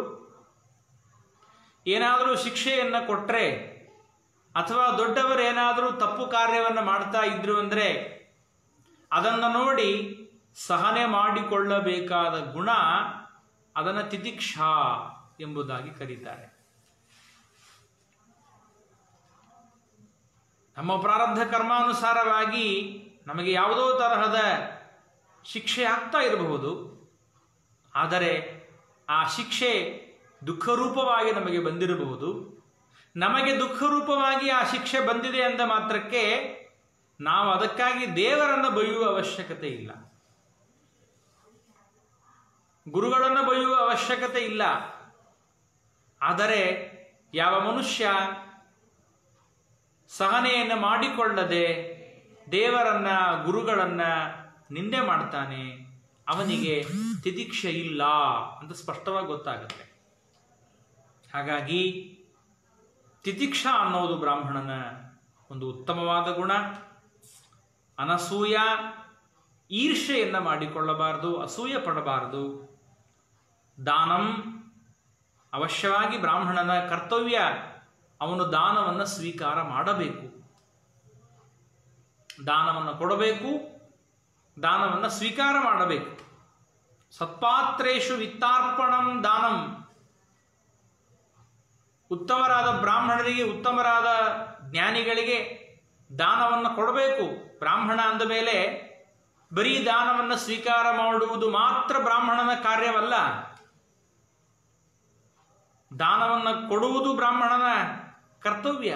Speaker 1: ಏನಾದರೂ ಶಿಕ್ಷೆಯನ್ನು ಕೊಟ್ಟರೆ ಅಥವಾ ದೊಡ್ಡವರು ಏನಾದರೂ ತಪ್ಪು ಕಾರ್ಯವನ್ನು ಮಾಡ್ತಾ ಇದ್ರು ಅಂದರೆ ಅದನ್ನು ನೋಡಿ ಸಹನೆ ಮಾಡಿಕೊಳ್ಳಬೇಕಾದ ಗುಣ ಅದನ್ನು ತಿತಿಕ್ಷಾ ಎಂಬುದಾಗಿ ಕರೀತಾರೆ ನಮ್ಮ ಪ್ರಾರಬ್ಧ ಕರ್ಮಾನುಸಾರವಾಗಿ ನಮಗೆ ಯಾವುದೋ ತರಹದ ಶಿಕ್ಷೆ ಆಗ್ತಾ ಇರಬಹುದು ಆದರೆ ಆ ಶಿಕ್ಷೆ ದುಃಖರೂಪವಾಗಿ ನಮಗೆ ಬಂದಿರಬಹುದು ನಮಗೆ ದುಃಖರೂಪವಾಗಿ ಆ ಶಿಕ್ಷೆ ಬಂದಿದೆ ಅಂದ ಮಾತ್ರಕ್ಕೆ ನಾವು ಅದಕ್ಕಾಗಿ ದೇವರನ್ನು ಬೈಯುವ ಅವಶ್ಯಕತೆ ಇಲ್ಲ ಗುರುಗಳನ್ನು ಬೈಯುವ ಅವಶ್ಯಕತೆ ಇಲ್ಲ ಆದರೆ ಯಾವ ಮನುಷ್ಯ ಸಹನೆಯನ್ನು ಮಾಡಿಕೊಳ್ಳದೆ ದೇವರನ್ನ ಗುರುಗಳನ್ನ ನಿಂದೆ ಮಾಡ್ತಾನೆ ಅವನಿಗೆ ತಿತಿಕ್ಷೆ ಇಲ್ಲ ಅಂತ ಸ್ಪಷ್ಟವಾಗಿ ಗೊತ್ತಾಗುತ್ತೆ ಹಾಗಾಗಿ ತಿತಿಕ್ಷಾ ಅನ್ನೋದು ಬ್ರಾಹ್ಮಣನ ಒಂದು ಉತ್ತಮವಾದ ಗುಣ ಅನಸೂಯ ಈರ್ಷೆಯನ್ನ ಮಾಡಿಕೊಳ್ಳಬಾರದು ಅಸೂಯೆ ಪಡಬಾರದು ದಾನಂ ಅವಶ್ಯವಾಗಿ ಬ್ರಾಹ್ಮಣನ ಕರ್ತವ್ಯ ಅವನು ದಾನವನ್ನು ಸ್ವೀಕಾರ ಮಾಡಬೇಕು ದಾನವನ್ನು ಕೊಡಬೇಕು ದಾನವನ್ನು ಸ್ವೀಕಾರ ಮಾಡಬೇಕು ಸತ್ಪಾತ್ರೇಶು ವಿತ್ತಾರ್ಪಣಂ ದಾನಂ ಉತ್ತಮರಾದ ಬ್ರಾಹ್ಮಣರಿಗೆ ಉತ್ತಮರಾದ ಜ್ಞಾನಿಗಳಿಗೆ ದಾನವನ್ನು ಕೊಡಬೇಕು ಬ್ರಾಹ್ಮಣ ಅಂದ ಮೇಲೆ ಬರೀ ದಾನವನ್ನು ಸ್ವೀಕಾರ ಮಾಡುವುದು ಮಾತ್ರ ಬ್ರಾಹ್ಮಣನ ಕಾರ್ಯವಲ್ಲ ದಾನವನ್ನು ಕೊಡುವುದು ಬ್ರಾಹ್ಮಣನ ಕರ್ತವ್ಯ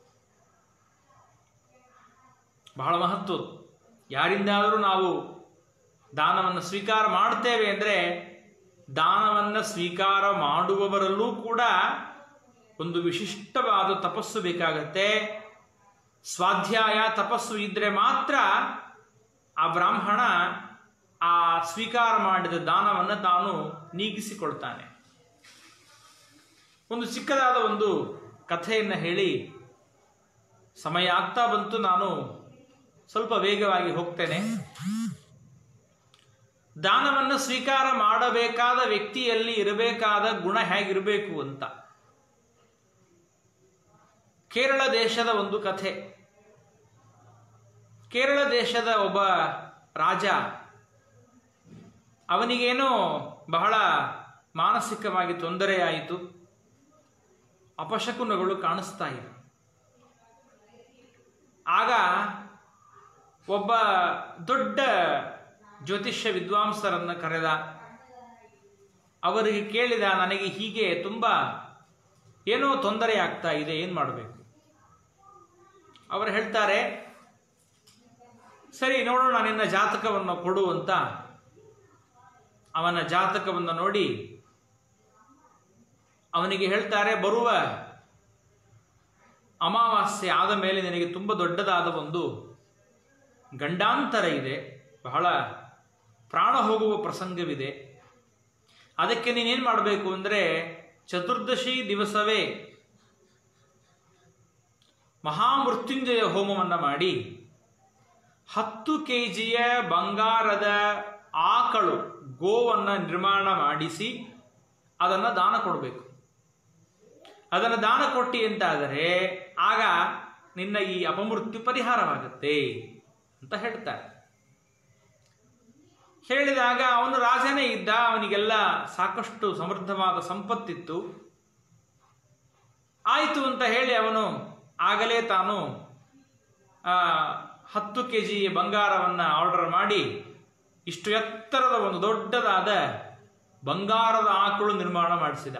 Speaker 1: ಬಹಳ ಮಹತ್ವ ಯಾರಿಂದಾದರೂ ನಾವು ದಾನವನ್ನು ಸ್ವೀಕಾರ ಮಾಡ್ತೇವೆ ಅಂದರೆ ದಾನವನ್ನು ಸ್ವೀಕಾರ ಮಾಡುವವರಲ್ಲೂ ಕೂಡ ಒಂದು ವಿಶಿಷ್ಟವಾದ ತಪಸ್ಸು ಬೇಕಾಗತ್ತೆ ಸ್ವಾಧ್ಯಾಯ ತಪಸ್ಸು ಇದ್ರೆ ಮಾತ್ರ ಆ ಬ್ರಾಹ್ಮಣ ಆ ಸ್ವೀಕಾರ ಮಾಡಿದ ದಾನವನ್ನು ತಾನು ನೀಗಿಸಿಕೊಳ್ತಾನೆ ಒಂದು ಚಿಕ್ಕದಾದ ಒಂದು ಕಥೆಯನ್ನು ಹೇಳಿ ಸಮಯ ಆಗ್ತಾ ಬಂತು ನಾನು ಸ್ವಲ್ಪ ವೇಗವಾಗಿ ಹೋಗ್ತೇನೆ ದಾನವನ್ನು ಸ್ವೀಕಾರ ಮಾಡಬೇಕಾದ ವ್ಯಕ್ತಿಯಲ್ಲಿ ಇರಬೇಕಾದ ಗುಣ ಹೇಗಿರಬೇಕು ಅಂತ ಕೇರಳ ದೇಶದ ಒಂದು ಕಥೆ ಕೇರಳ ದೇಶದ ಒಬ್ಬ ರಾಜ ಅವನಿಗೇನೋ ಬಹಳ ಮಾನಸಿಕವಾಗಿ ತೊಂದರೆಯಾಯಿತು ಅಪಶಕುನಗಳು ಕಾಣಿಸ್ತಾ ಇವೆ ಆಗ ಒಬ್ಬ ದೊಡ್ಡ ಜ್ಯೋತಿಷ್ಯ ವಿದ್ವಾಂಸರನ್ನ ಕರೆದ ಅವರಿಗೆ ಕೇಳಿದ ನನಗೆ ಹೀಗೆ ತುಂಬ ಏನೋ ತೊಂದರೆ ಆಗ್ತಾ ಇದೆ ಏನು ಮಾಡಬೇಕು ಅವರು ಹೇಳ್ತಾರೆ ಸರಿ ನೋಡೋಣ ನಿನ್ನ ಜಾತಕವನ್ನು ಕೊಡು ಅಂತ ಅವನ ಜಾತಕವನ್ನು ನೋಡಿ ಅವನಿಗೆ ಹೇಳ್ತಾರೆ ಬರುವ ಅಮಾವಾಸ್ಯೆ ಆದ ಮೇಲೆ ನಿನಗೆ ತುಂಬ ದೊಡ್ಡದಾದ ಒಂದು ಗಂಡಾಂತರ ಇದೆ ಬಹಳ ಪ್ರಾಣ ಹೋಗುವ ಪ್ರಸಂಗವಿದೆ ಅದಕ್ಕೆ ನೀನೇನು ಮಾಡಬೇಕು ಅಂದರೆ ಚತುರ್ದಶಿ ದಿವಸವೇ ಮಹಾಮೃತ್ಯುಂಜಯ ಹೋಮವನ್ನು ಮಾಡಿ ಹತ್ತು ಕೆ ಜಿಯ ಬಂಗಾರದ ಆಕಳು ಗೋವನ್ನು ನಿರ್ಮಾಣ ಮಾಡಿಸಿ ಅದನ್ನು ದಾನ ಕೊಡಬೇಕು ಅದನ್ನು ದಾನ ಕೊಟ್ಟಿ ಅಂತಾದರೆ ಆಗ ನಿನ್ನ ಈ ಅಪಮೃತ್ಯು ಪರಿಹಾರವಾಗುತ್ತೆ ಅಂತ ಹೇಳ್ತಾರೆ ಹೇಳಿದಾಗ ಅವನು ರಾಜನೇ ಇದ್ದ ಅವನಿಗೆಲ್ಲ ಸಾಕಷ್ಟು ಸಮೃದ್ಧವಾದ ಸಂಪತ್ತಿತ್ತು ಆಯಿತು ಅಂತ ಹೇಳಿ ಅವನು ಆಗಲೇ ತಾನು ಆ, ಹತ್ತು ಕೆ ಜಿ ಬಂಗಾರವನ್ನು ಆರ್ಡರ್ ಮಾಡಿ ಇಷ್ಟು ಎತ್ತರದ ಒಂದು ದೊಡ್ಡದಾದ ಬಂಗಾರದ ಆಕಳು ನಿರ್ಮಾಣ ಮಾಡಿಸಿದ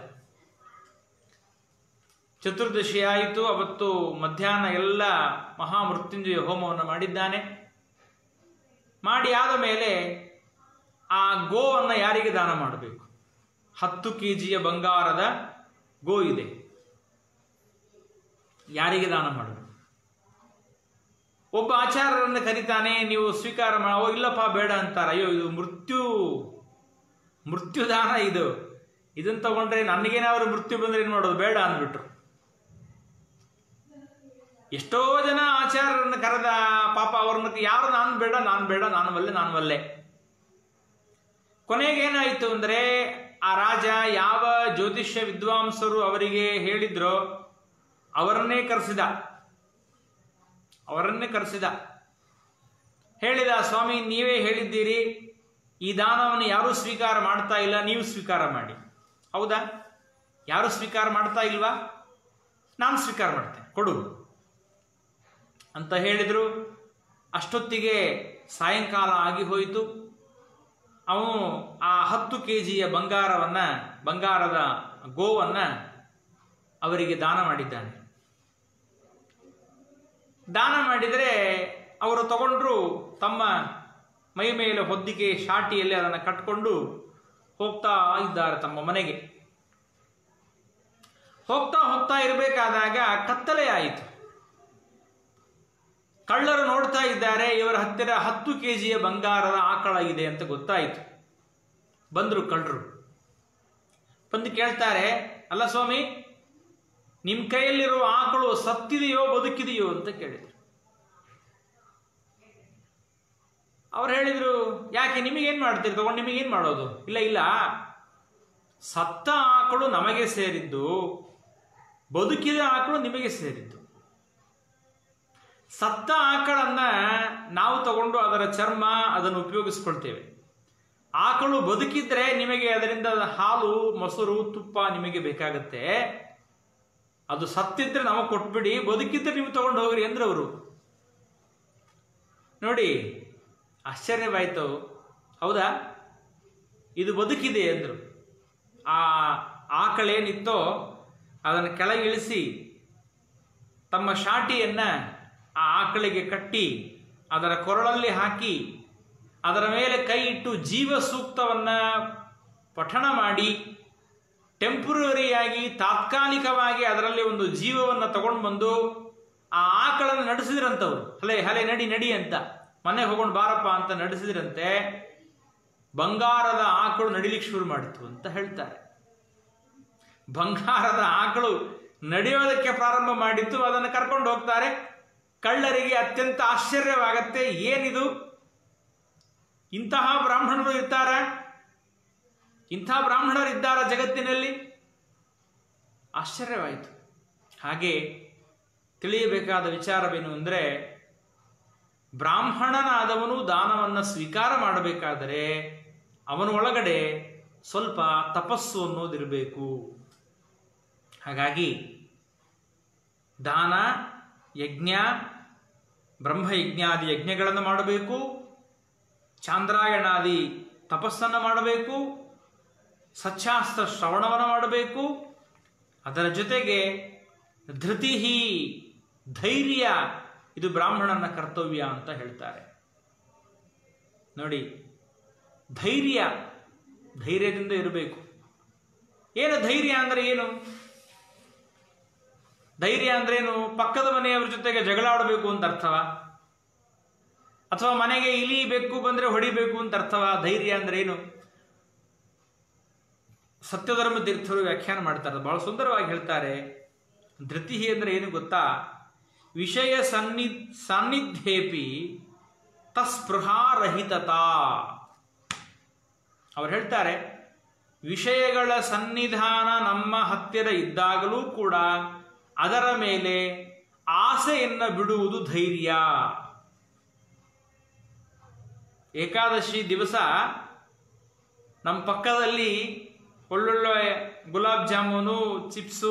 Speaker 1: ಚತುರ್ದಶಿ ಆಯಿತು ಅವತ್ತು ಮಧ್ಯಾಹ್ನ ಎಲ್ಲ ಮಹಾಮೃತ್ಯುಂಜಯ ಹೋಮವನ್ನು ಮಾಡಿದ್ದಾನೆ ಮಾಡಿ ಆದ ಮೇಲೆ ಆ ಗೋವನ್ನು ಯಾರಿಗೆ ದಾನ ಮಾಡಬೇಕು ಹತ್ತು ಕೆ ಜಿಯ ಬಂಗಾರದ ಗೋ ಇದೆ ಯಾರಿಗೆ ದಾನ ಮಾಡಬೇಕು ಒಬ್ಬ ಆಚಾರ್ಯರನ್ನು ಕರೀತಾನೆ ನೀವು ಸ್ವೀಕಾರ ಮಾಡೋ ಇಲ್ಲಪ್ಪ ಬೇಡ ಅಂತಾರೆ ಅಯ್ಯೋ ಇದು ಮೃತ್ಯು ಮೃತ್ಯುದಾನ ಇದು ಇದನ್ನ ತಗೊಂಡ್ರೆ ನನಗೇನಾದ್ರು ಮೃತ್ಯು ಬಂದ್ರೆ ಏನು ಮಾಡೋದು ಬೇಡ ಅಂದ್ಬಿಟ್ರು ಎಷ್ಟೋ ಜನ ಆಚಾರ್ಯರನ್ನು ಕರೆದ ಪಾಪ ಅವ್ರನ್ನ ಯಾರು ನಾನು ಬೇಡ ನಾನು ಬೇಡ ನಾನು ಒಲ್ಲೆ ನಾನು ಒಲ್ಲೆ ಕೊನೆಗೇನಾಯಿತು ಅಂದ್ರೆ ಆ ರಾಜ ಯಾವ ಜ್ಯೋತಿಷ್ಯ ವಿದ್ವಾಂಸರು ಅವರಿಗೆ ಹೇಳಿದ್ರೋ ಅವರನ್ನೇ ಕರೆಸಿದ ಅವರನ್ನೇ ಕರೆಸಿದ ಹೇಳಿದ ಸ್ವಾಮಿ ನೀವೇ ಹೇಳಿದ್ದೀರಿ ಈ ದಾನವನ್ನು ಯಾರೂ ಸ್ವೀಕಾರ ಮಾಡ್ತಾ ಇಲ್ಲ ನೀವು ಸ್ವೀಕಾರ ಮಾಡಿ ಹೌದಾ ಯಾರು ಸ್ವೀಕಾರ ಮಾಡ್ತಾ ಇಲ್ವಾ ನಾನು ಸ್ವೀಕಾರ ಮಾಡ್ತೇನೆ ಕೊಡು ಅಂತ ಹೇಳಿದ್ರು ಅಷ್ಟೊತ್ತಿಗೆ ಸಾಯಂಕಾಲ ಆಗಿ ಹೋಯಿತು ಅವನು ಆ ಹತ್ತು ಕೆ ಜಿಯ ಬಂಗಾರವನ್ನ ಬಂಗಾರದ ಗೋವನ್ನ ಅವರಿಗೆ ದಾನ ಮಾಡಿದ್ದಾನೆ ದಾನ ಮಾಡಿದರೆ ಅವರು ತಗೊಂಡ್ರು ತಮ್ಮ ಮೈ ಮೇಲೆ ಹೊದ್ದಿಗೆ ಶಾಟಿಯಲ್ಲಿ ಅದನ್ನು ಕಟ್ಕೊಂಡು ಹೋಗ್ತಾ ಇದ್ದಾರೆ ತಮ್ಮ ಮನೆಗೆ ಹೋಗ್ತಾ ಹೋಗ್ತಾ ಇರಬೇಕಾದಾಗ ಕತ್ತಲೆ ಆಯಿತು ಕಳ್ಳರು ನೋಡ್ತಾ ಇದ್ದಾರೆ ಇವರ ಹತ್ತಿರ ಹತ್ತು ಕೆ ಜಿಯ ಬಂಗಾರದ ಆಕಳ ಇದೆ ಅಂತ ಗೊತ್ತಾಯಿತು ಬಂದರು ಕಳ್ಳರು ಬಂದು ಕೇಳ್ತಾರೆ ಅಲ್ಲ ಸ್ವಾಮಿ ನಿಮ್ಮ ಕೈಯಲ್ಲಿರುವ ಆಕಳು ಸತ್ತಿದೆಯೋ ಬದುಕಿದೆಯೋ ಅಂತ ಕೇಳಿದರು ಅವ್ರು ಹೇಳಿದ್ರು ಯಾಕೆ ನಿಮಗೇನು ಮಾಡ್ತೀರಿ ತಗೊಂಡು ನಿಮಗೇನು ಮಾಡೋದು ಇಲ್ಲ ಇಲ್ಲ ಸತ್ತ ಆಕಳು ನಮಗೆ ಸೇರಿದ್ದು ಬದುಕಿದ ಆಕಳು ನಿಮಗೆ ಸೇರಿದ್ದು ಸತ್ತ ಆಕಳನ್ನ ನಾವು ತಗೊಂಡು ಅದರ ಚರ್ಮ ಅದನ್ನು ಉಪಯೋಗಿಸ್ಕೊಳ್ತೇವೆ ಆಕಳು ಬದುಕಿದ್ರೆ ನಿಮಗೆ ಅದರಿಂದ ಹಾಲು ಮೊಸರು ತುಪ್ಪ ನಿಮಗೆ ಬೇಕಾಗತ್ತೆ ಅದು ಸತ್ತಿದ್ರೆ ನಮಗೆ ಕೊಟ್ಬಿಡಿ ಬದುಕಿದ್ರೆ ನೀವು ತಗೊಂಡು ಹೋಗ್ರಿ ಅಂದ್ರೆ ಅವರು ನೋಡಿ ಆಶ್ಚರ್ಯವಾಯ್ತು ಹೌದಾ ಇದು ಬದುಕಿದೆ ಅಂದರು ಆ ಆಕಳೇನಿತ್ತೋ ಅದನ್ನು ಕೆಳಗಿಳಿಸಿ ತಮ್ಮ ಶಾಟಿಯನ್ನ ಆ ಆಕಳಿಗೆ ಕಟ್ಟಿ ಅದರ ಕೊರಳಲ್ಲಿ ಹಾಕಿ ಅದರ ಮೇಲೆ ಕೈ ಇಟ್ಟು ಜೀವ ಸೂಕ್ತವನ್ನ ಪಠಣ ಮಾಡಿ ಟೆಂಪ್ರರಿಯಾಗಿ ತಾತ್ಕಾಲಿಕವಾಗಿ ಅದರಲ್ಲಿ ಒಂದು ಜೀವವನ್ನು ತಗೊಂಡು ಬಂದು ಆ ಆಕಳನ್ನು ನಡೆಸಿದ್ರಂತವ್ರು ಹಲೆ ಹಲೆ ನಡಿ ನಡಿ ಅಂತ ಮನೆಗೆ ಹೋಗೊಂಡು ಬಾರಪ್ಪ ಅಂತ ನಡೆಸಿದ್ರಂತೆ ಬಂಗಾರದ ಆಕಳು ನಡಿಲಿಕ್ಕೆ ಶುರು ಮಾಡಿತು ಅಂತ ಹೇಳ್ತಾರೆ ಬಂಗಾರದ ಆಕಳು ನಡೆಯೋದಕ್ಕೆ ಪ್ರಾರಂಭ ಮಾಡಿತ್ತು ಅದನ್ನು ಕರ್ಕೊಂಡು ಹೋಗ್ತಾರೆ ಕಳ್ಳರಿಗೆ ಅತ್ಯಂತ ಆಶ್ಚರ್ಯವಾಗತ್ತೆ ಏನಿದು ಇಂತಹ ಬ್ರಾಹ್ಮಣರು ಇರ್ತಾರ ಇಂಥ ಬ್ರಾಹ್ಮಣರು ಇದ್ದಾರ ಜಗತ್ತಿನಲ್ಲಿ ಆಶ್ಚರ್ಯವಾಯಿತು ಹಾಗೆ ತಿಳಿಯಬೇಕಾದ ವಿಚಾರವೇನು ಅಂದರೆ ಬ್ರಾಹ್ಮಣನಾದವನು ದಾನವನ್ನು ಸ್ವೀಕಾರ ಮಾಡಬೇಕಾದರೆ ಅವನ ಒಳಗಡೆ ಸ್ವಲ್ಪ ತಪಸ್ಸು ಅನ್ನೋದಿರಬೇಕು ಹಾಗಾಗಿ ದಾನ ಯಜ್ಞ ಬ್ರಹ್ಮಯಜ್ಞಾದಿ ಯಜ್ಞಗಳನ್ನು ಮಾಡಬೇಕು ಚಾಂದ್ರಾಯಣಾದಿ ತಪಸ್ಸನ್ನು ಮಾಡಬೇಕು ಸಚ್ಚಾಸ್ತ್ರ ಶ್ರವಣವನ್ನು ಮಾಡಬೇಕು ಅದರ ಜೊತೆಗೆ ಧೃತಿ ಧೈರ್ಯ ಇದು ಬ್ರಾಹ್ಮಣನ ಕರ್ತವ್ಯ ಅಂತ ಹೇಳ್ತಾರೆ ನೋಡಿ ಧೈರ್ಯ ಧೈರ್ಯದಿಂದ ಇರಬೇಕು ಏನು ಧೈರ್ಯ ಅಂದರೆ ಏನು ಧೈರ್ಯ ಅಂದ್ರೇನು ಪಕ್ಕದ ಮನೆಯವರ ಜೊತೆಗೆ ಜಗಳ ಆಡಬೇಕು ಅಂತ ಅರ್ಥವಾ ಅಥವಾ ಮನೆಗೆ ಇಲಿ ಬೆಕ್ಕು ಬಂದ್ರೆ ಹೊಡಿಬೇಕು ಅಂತ ಅರ್ಥವಾ ಧೈರ್ಯ ಅಂದ್ರೆ ಏನು ಸತ್ಯಧರ್ಮ ತೀರ್ಥರು ವ್ಯಾಖ್ಯಾನ ಮಾಡ್ತಾರೆ ಬಹಳ ಸುಂದರವಾಗಿ ಹೇಳ್ತಾರೆ ಧೃತಿ ಅಂದ್ರೆ ಏನು ಗೊತ್ತಾ ವಿಷಯ ಸನ್ನಿ ಸಾನ್ನಿಧ್ಯೇಪಿ ತಸ್ಪೃಹಾರಹಿತತಾ ಅವ್ರು ಹೇಳ್ತಾರೆ ವಿಷಯಗಳ ಸನ್ನಿಧಾನ ನಮ್ಮ ಹತ್ತಿರ ಇದ್ದಾಗಲೂ ಕೂಡ ಅದರ ಮೇಲೆ ಆಸೆಯನ್ನು ಬಿಡುವುದು ಧೈರ್ಯ ಏಕಾದಶಿ ದಿವಸ ನಮ್ಮ ಪಕ್ಕದಲ್ಲಿ ಒಳ್ಳೊಳ್ಳೆ ಗುಲಾಬ್ ಜಾಮೂನು ಚಿಪ್ಸು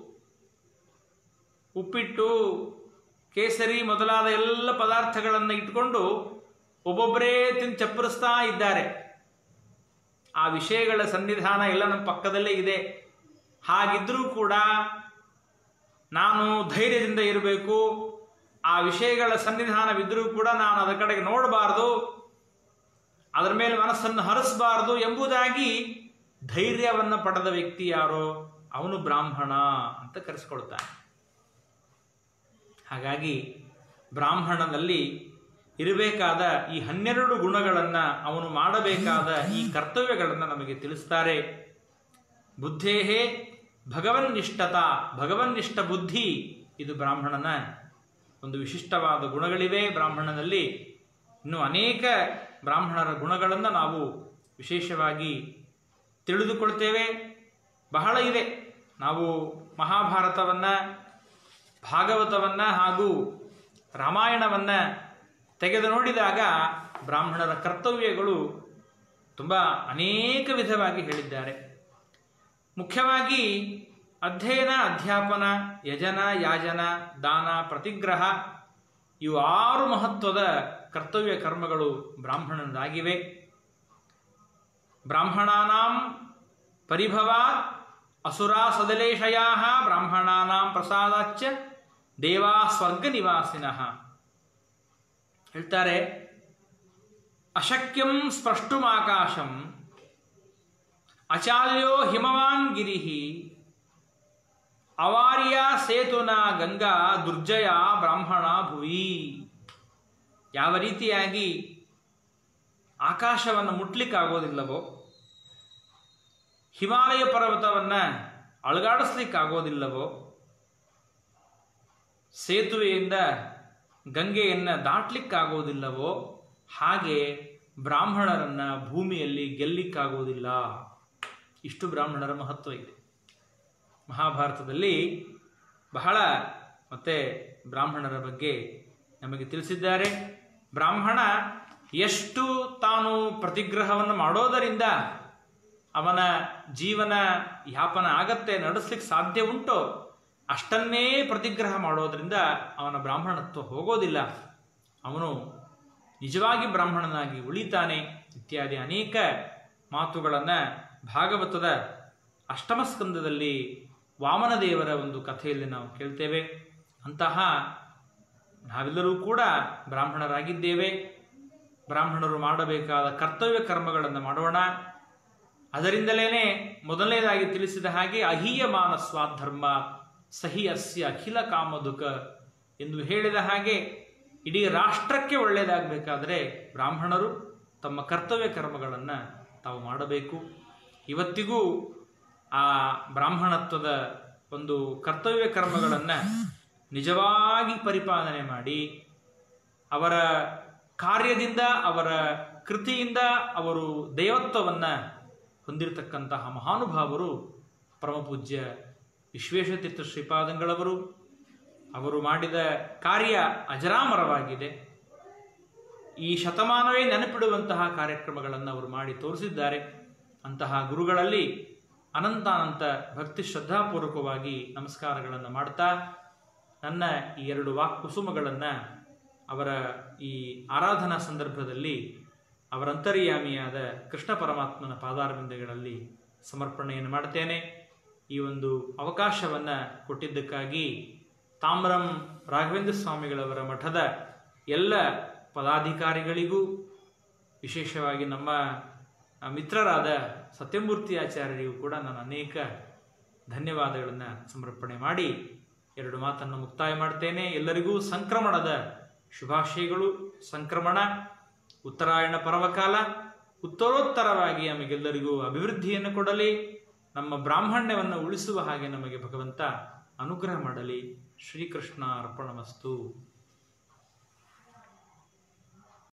Speaker 1: ಉಪ್ಪಿಟ್ಟು ಕೇಸರಿ ಮೊದಲಾದ ಎಲ್ಲ ಪದಾರ್ಥಗಳನ್ನು ಇಟ್ಕೊಂಡು ಒಬ್ಬೊಬ್ಬರೇ ತಿಂದು ಚಪ್ಪರಿಸ್ತಾ ಇದ್ದಾರೆ ಆ ವಿಷಯಗಳ ಸನ್ನಿಧಾನ ಎಲ್ಲ ನಮ್ಮ ಪಕ್ಕದಲ್ಲೇ ಇದೆ ಹಾಗಿದ್ರೂ ಕೂಡ ನಾನು ಧೈರ್ಯದಿಂದ ಇರಬೇಕು ಆ ವಿಷಯಗಳ ಸನ್ನಿಧಾನವಿದ್ದರೂ ಕೂಡ ನಾನು ಅದರ ಕಡೆಗೆ ನೋಡಬಾರ್ದು ಅದರ ಮೇಲೆ ಮನಸ್ಸನ್ನು ಹರಿಸಬಾರ್ದು ಎಂಬುದಾಗಿ ಧೈರ್ಯವನ್ನು ಪಡೆದ ವ್ಯಕ್ತಿ ಯಾರೋ ಅವನು ಬ್ರಾಹ್ಮಣ ಅಂತ ಕರೆಸ್ಕೊಳ್ತಾನೆ ಹಾಗಾಗಿ ಬ್ರಾಹ್ಮಣನಲ್ಲಿ ಇರಬೇಕಾದ ಈ ಹನ್ನೆರಡು ಗುಣಗಳನ್ನು ಅವನು ಮಾಡಬೇಕಾದ ಈ ಕರ್ತವ್ಯಗಳನ್ನು ನಮಗೆ ತಿಳಿಸ್ತಾರೆ ಬುದ್ಧೇಹೇ ಭಗವನ್ನಿಷ್ಠತ ಭಗವನ್ನಿಷ್ಠ ಬುದ್ಧಿ ಇದು ಬ್ರಾಹ್ಮಣನ ಒಂದು ವಿಶಿಷ್ಟವಾದ ಗುಣಗಳಿವೆ ಬ್ರಾಹ್ಮಣನಲ್ಲಿ ಇನ್ನು ಅನೇಕ ಬ್ರಾಹ್ಮಣರ ಗುಣಗಳನ್ನು ನಾವು ವಿಶೇಷವಾಗಿ ತಿಳಿದುಕೊಳ್ತೇವೆ ಬಹಳ ಇದೆ ನಾವು ಮಹಾಭಾರತವನ್ನು ಭಾಗವತವನ್ನು ಹಾಗೂ ರಾಮಾಯಣವನ್ನು ತೆಗೆದು ನೋಡಿದಾಗ ಬ್ರಾಹ್ಮಣರ ಕರ್ತವ್ಯಗಳು ತುಂಬ ಅನೇಕ ವಿಧವಾಗಿ ಹೇಳಿದ್ದಾರೆ ಮುಖ್ಯವಾಗಿ ಅಧ್ಯಯನ ಅಧ್ಯಾಪನ ಯಜನ ಯಾಜನ ದಾನ ಪ್ರತಿಗ್ರಹ ಇವು ಆರು ಮಹತ್ವದ ಕರ್ತವ್ಯ ಕರ್ಮಗಳು ಬ್ರಾಹ್ಮಣನದಾಗಿವೆ ಬ್ರಾಹ್ಮಣಾನಾಂ ಪರಿಭವಾತ್ ಅಸುರಾ ಸದಲೇಶಯಾ ಬ್ರಾಹ್ಮಣಾನಾಂ ಪ್ರಸಾದಾಚ್ಚ ದೇವಾ ಸ್ವರ್ಗ ನಿವಾಸಿನಃ ಹೇಳ್ತಾರೆ ಅಶಕ್ಯಂ ಸ್ಪಷ್ಟುಮಾಕಾಶಂ ಅಚಾಲ್ಯೋ ಹಿಮವಾನ್ ಗಿರಿಹಿ ಅವಾರ್ಯ ಸೇತುನ ಗಂಗಾ ದುರ್ಜಯ ಬ್ರಾಹ್ಮಣ ಭುವಿ ಯಾವ ರೀತಿಯಾಗಿ ಆಕಾಶವನ್ನು ಮುಟ್ಲಿಕ್ಕಾಗೋದಿಲ್ಲವೋ ಹಿಮಾಲಯ ಪರ್ವತವನ್ನು ಅಳಗಾಡಿಸ್ಲಿಕ್ಕಾಗೋದಿಲ್ಲವೋ ಸೇತುವೆಯಿಂದ ಗಂಗೆಯನ್ನು ದಾಟ್ಲಿಕ್ಕಾಗೋದಿಲ್ಲವೋ ಹಾಗೆ ಬ್ರಾಹ್ಮಣರನ್ನು ಭೂಮಿಯಲ್ಲಿ ಗೆಲ್ಲಿಕ್ಕಾಗೋದಿಲ್ಲ ಇಷ್ಟು ಬ್ರಾಹ್ಮಣರ ಮಹತ್ವ ಇದೆ ಮಹಾಭಾರತದಲ್ಲಿ ಬಹಳ ಮತ್ತೆ ಬ್ರಾಹ್ಮಣರ ಬಗ್ಗೆ ನಮಗೆ ತಿಳಿಸಿದ್ದಾರೆ ಬ್ರಾಹ್ಮಣ ಎಷ್ಟು ತಾನು ಪ್ರತಿಗ್ರಹವನ್ನು ಮಾಡೋದರಿಂದ ಅವನ ಜೀವನ ಯಾಪನ ಆಗತ್ತೆ ನಡೆಸ್ಲಿಕ್ಕೆ ಸಾಧ್ಯ ಉಂಟೋ ಅಷ್ಟನ್ನೇ ಪ್ರತಿಗ್ರಹ ಮಾಡೋದರಿಂದ ಅವನ ಬ್ರಾಹ್ಮಣತ್ವ ಹೋಗೋದಿಲ್ಲ ಅವನು ನಿಜವಾಗಿ ಬ್ರಾಹ್ಮಣನಾಗಿ ಉಳಿತಾನೆ ಇತ್ಯಾದಿ ಅನೇಕ ಮಾತುಗಳನ್ನು ಭಾಗವತದ ಅಷ್ಟಮ ಸ್ಕಂದದಲ್ಲಿ ವಾಮನದೇವರ ಒಂದು ಕಥೆಯಲ್ಲಿ ನಾವು ಕೇಳ್ತೇವೆ ಅಂತಹ ನಾವೆಲ್ಲರೂ ಕೂಡ ಬ್ರಾಹ್ಮಣರಾಗಿದ್ದೇವೆ ಬ್ರಾಹ್ಮಣರು ಮಾಡಬೇಕಾದ ಕರ್ತವ್ಯ ಕರ್ಮಗಳನ್ನು ಮಾಡೋಣ ಅದರಿಂದಲೇ ಮೊದಲನೇದಾಗಿ ತಿಳಿಸಿದ ಹಾಗೆ ಅಹೀಯಮಾನ ಸ್ವಾಧರ್ಮ ಸಹಿ ಅಸ್ಯ ಅಖಿಲ ಕಾಮದುಕ ಎಂದು ಹೇಳಿದ ಹಾಗೆ ಇಡೀ ರಾಷ್ಟ್ರಕ್ಕೆ ಒಳ್ಳೆಯದಾಗಬೇಕಾದ್ರೆ ಬ್ರಾಹ್ಮಣರು ತಮ್ಮ ಕರ್ತವ್ಯ ಕರ್ಮಗಳನ್ನು ತಾವು ಮಾಡಬೇಕು ಇವತ್ತಿಗೂ ಆ ಬ್ರಾಹ್ಮಣತ್ವದ ಒಂದು ಕರ್ತವ್ಯ ಕರ್ಮಗಳನ್ನು ನಿಜವಾಗಿ ಪರಿಪಾಲನೆ ಮಾಡಿ ಅವರ ಕಾರ್ಯದಿಂದ ಅವರ ಕೃತಿಯಿಂದ ಅವರು ದೈವತ್ವವನ್ನು ಹೊಂದಿರತಕ್ಕಂತಹ ಮಹಾನುಭಾವರು ಪರಮಪೂಜ್ಯ ವಿಶ್ವೇಶತೀರ್ಥ ಶ್ರೀಪಾದಂಗಳವರು ಅವರು ಮಾಡಿದ ಕಾರ್ಯ ಅಜರಾಮರವಾಗಿದೆ ಈ ಶತಮಾನವೇ ನೆನಪಿಡುವಂತಹ ಕಾರ್ಯಕ್ರಮಗಳನ್ನು ಅವರು ಮಾಡಿ ತೋರಿಸಿದ್ದಾರೆ ಅಂತಹ ಗುರುಗಳಲ್ಲಿ ಅನಂತಾನಂತ ಭಕ್ತಿ ಶ್ರದ್ಧಾಪೂರ್ವಕವಾಗಿ ನಮಸ್ಕಾರಗಳನ್ನು ಮಾಡ್ತಾ ನನ್ನ ಈ ಎರಡು ವಾಕ್ಕುಸುಮಗಳನ್ನು ಅವರ ಈ ಆರಾಧನಾ ಸಂದರ್ಭದಲ್ಲಿ ಅವರ ಅಂತರ್ಯಾಮಿಯಾದ ಕೃಷ್ಣ ಪರಮಾತ್ಮನ ಪಾದಾರವಿಂದಗಳಲ್ಲಿ ಸಮರ್ಪಣೆಯನ್ನು ಮಾಡ್ತೇನೆ ಈ ಒಂದು ಅವಕಾಶವನ್ನು ಕೊಟ್ಟಿದ್ದಕ್ಕಾಗಿ ತಾಮ್ರಂ ರಾಘವೇಂದ್ರ ಸ್ವಾಮಿಗಳವರ ಮಠದ ಎಲ್ಲ ಪದಾಧಿಕಾರಿಗಳಿಗೂ ವಿಶೇಷವಾಗಿ ನಮ್ಮ ಮಿತ್ರರಾದ ಸತ್ಯಮೂರ್ತಿ ಆಚಾರ್ಯರಿಗೂ ಕೂಡ ನಾನು ಅನೇಕ ಧನ್ಯವಾದಗಳನ್ನು ಸಮರ್ಪಣೆ ಮಾಡಿ ಎರಡು ಮಾತನ್ನು ಮುಕ್ತಾಯ ಮಾಡ್ತೇನೆ ಎಲ್ಲರಿಗೂ ಸಂಕ್ರಮಣದ ಶುಭಾಶಯಗಳು ಸಂಕ್ರಮಣ ಉತ್ತರಾಯಣ ಪರ್ವಕಾಲ ಉತ್ತರೋತ್ತರವಾಗಿ ನಮಗೆಲ್ಲರಿಗೂ ಅಭಿವೃದ್ಧಿಯನ್ನು ಕೊಡಲಿ ನಮ್ಮ ಬ್ರಾಹ್ಮಣ್ಯವನ್ನು ಉಳಿಸುವ ಹಾಗೆ ನಮಗೆ ಭಗವಂತ ಅನುಗ್ರಹ ಮಾಡಲಿ ಶ್ರೀಕೃಷ್ಣ ಅರ್ಪಣಮಸ್ತು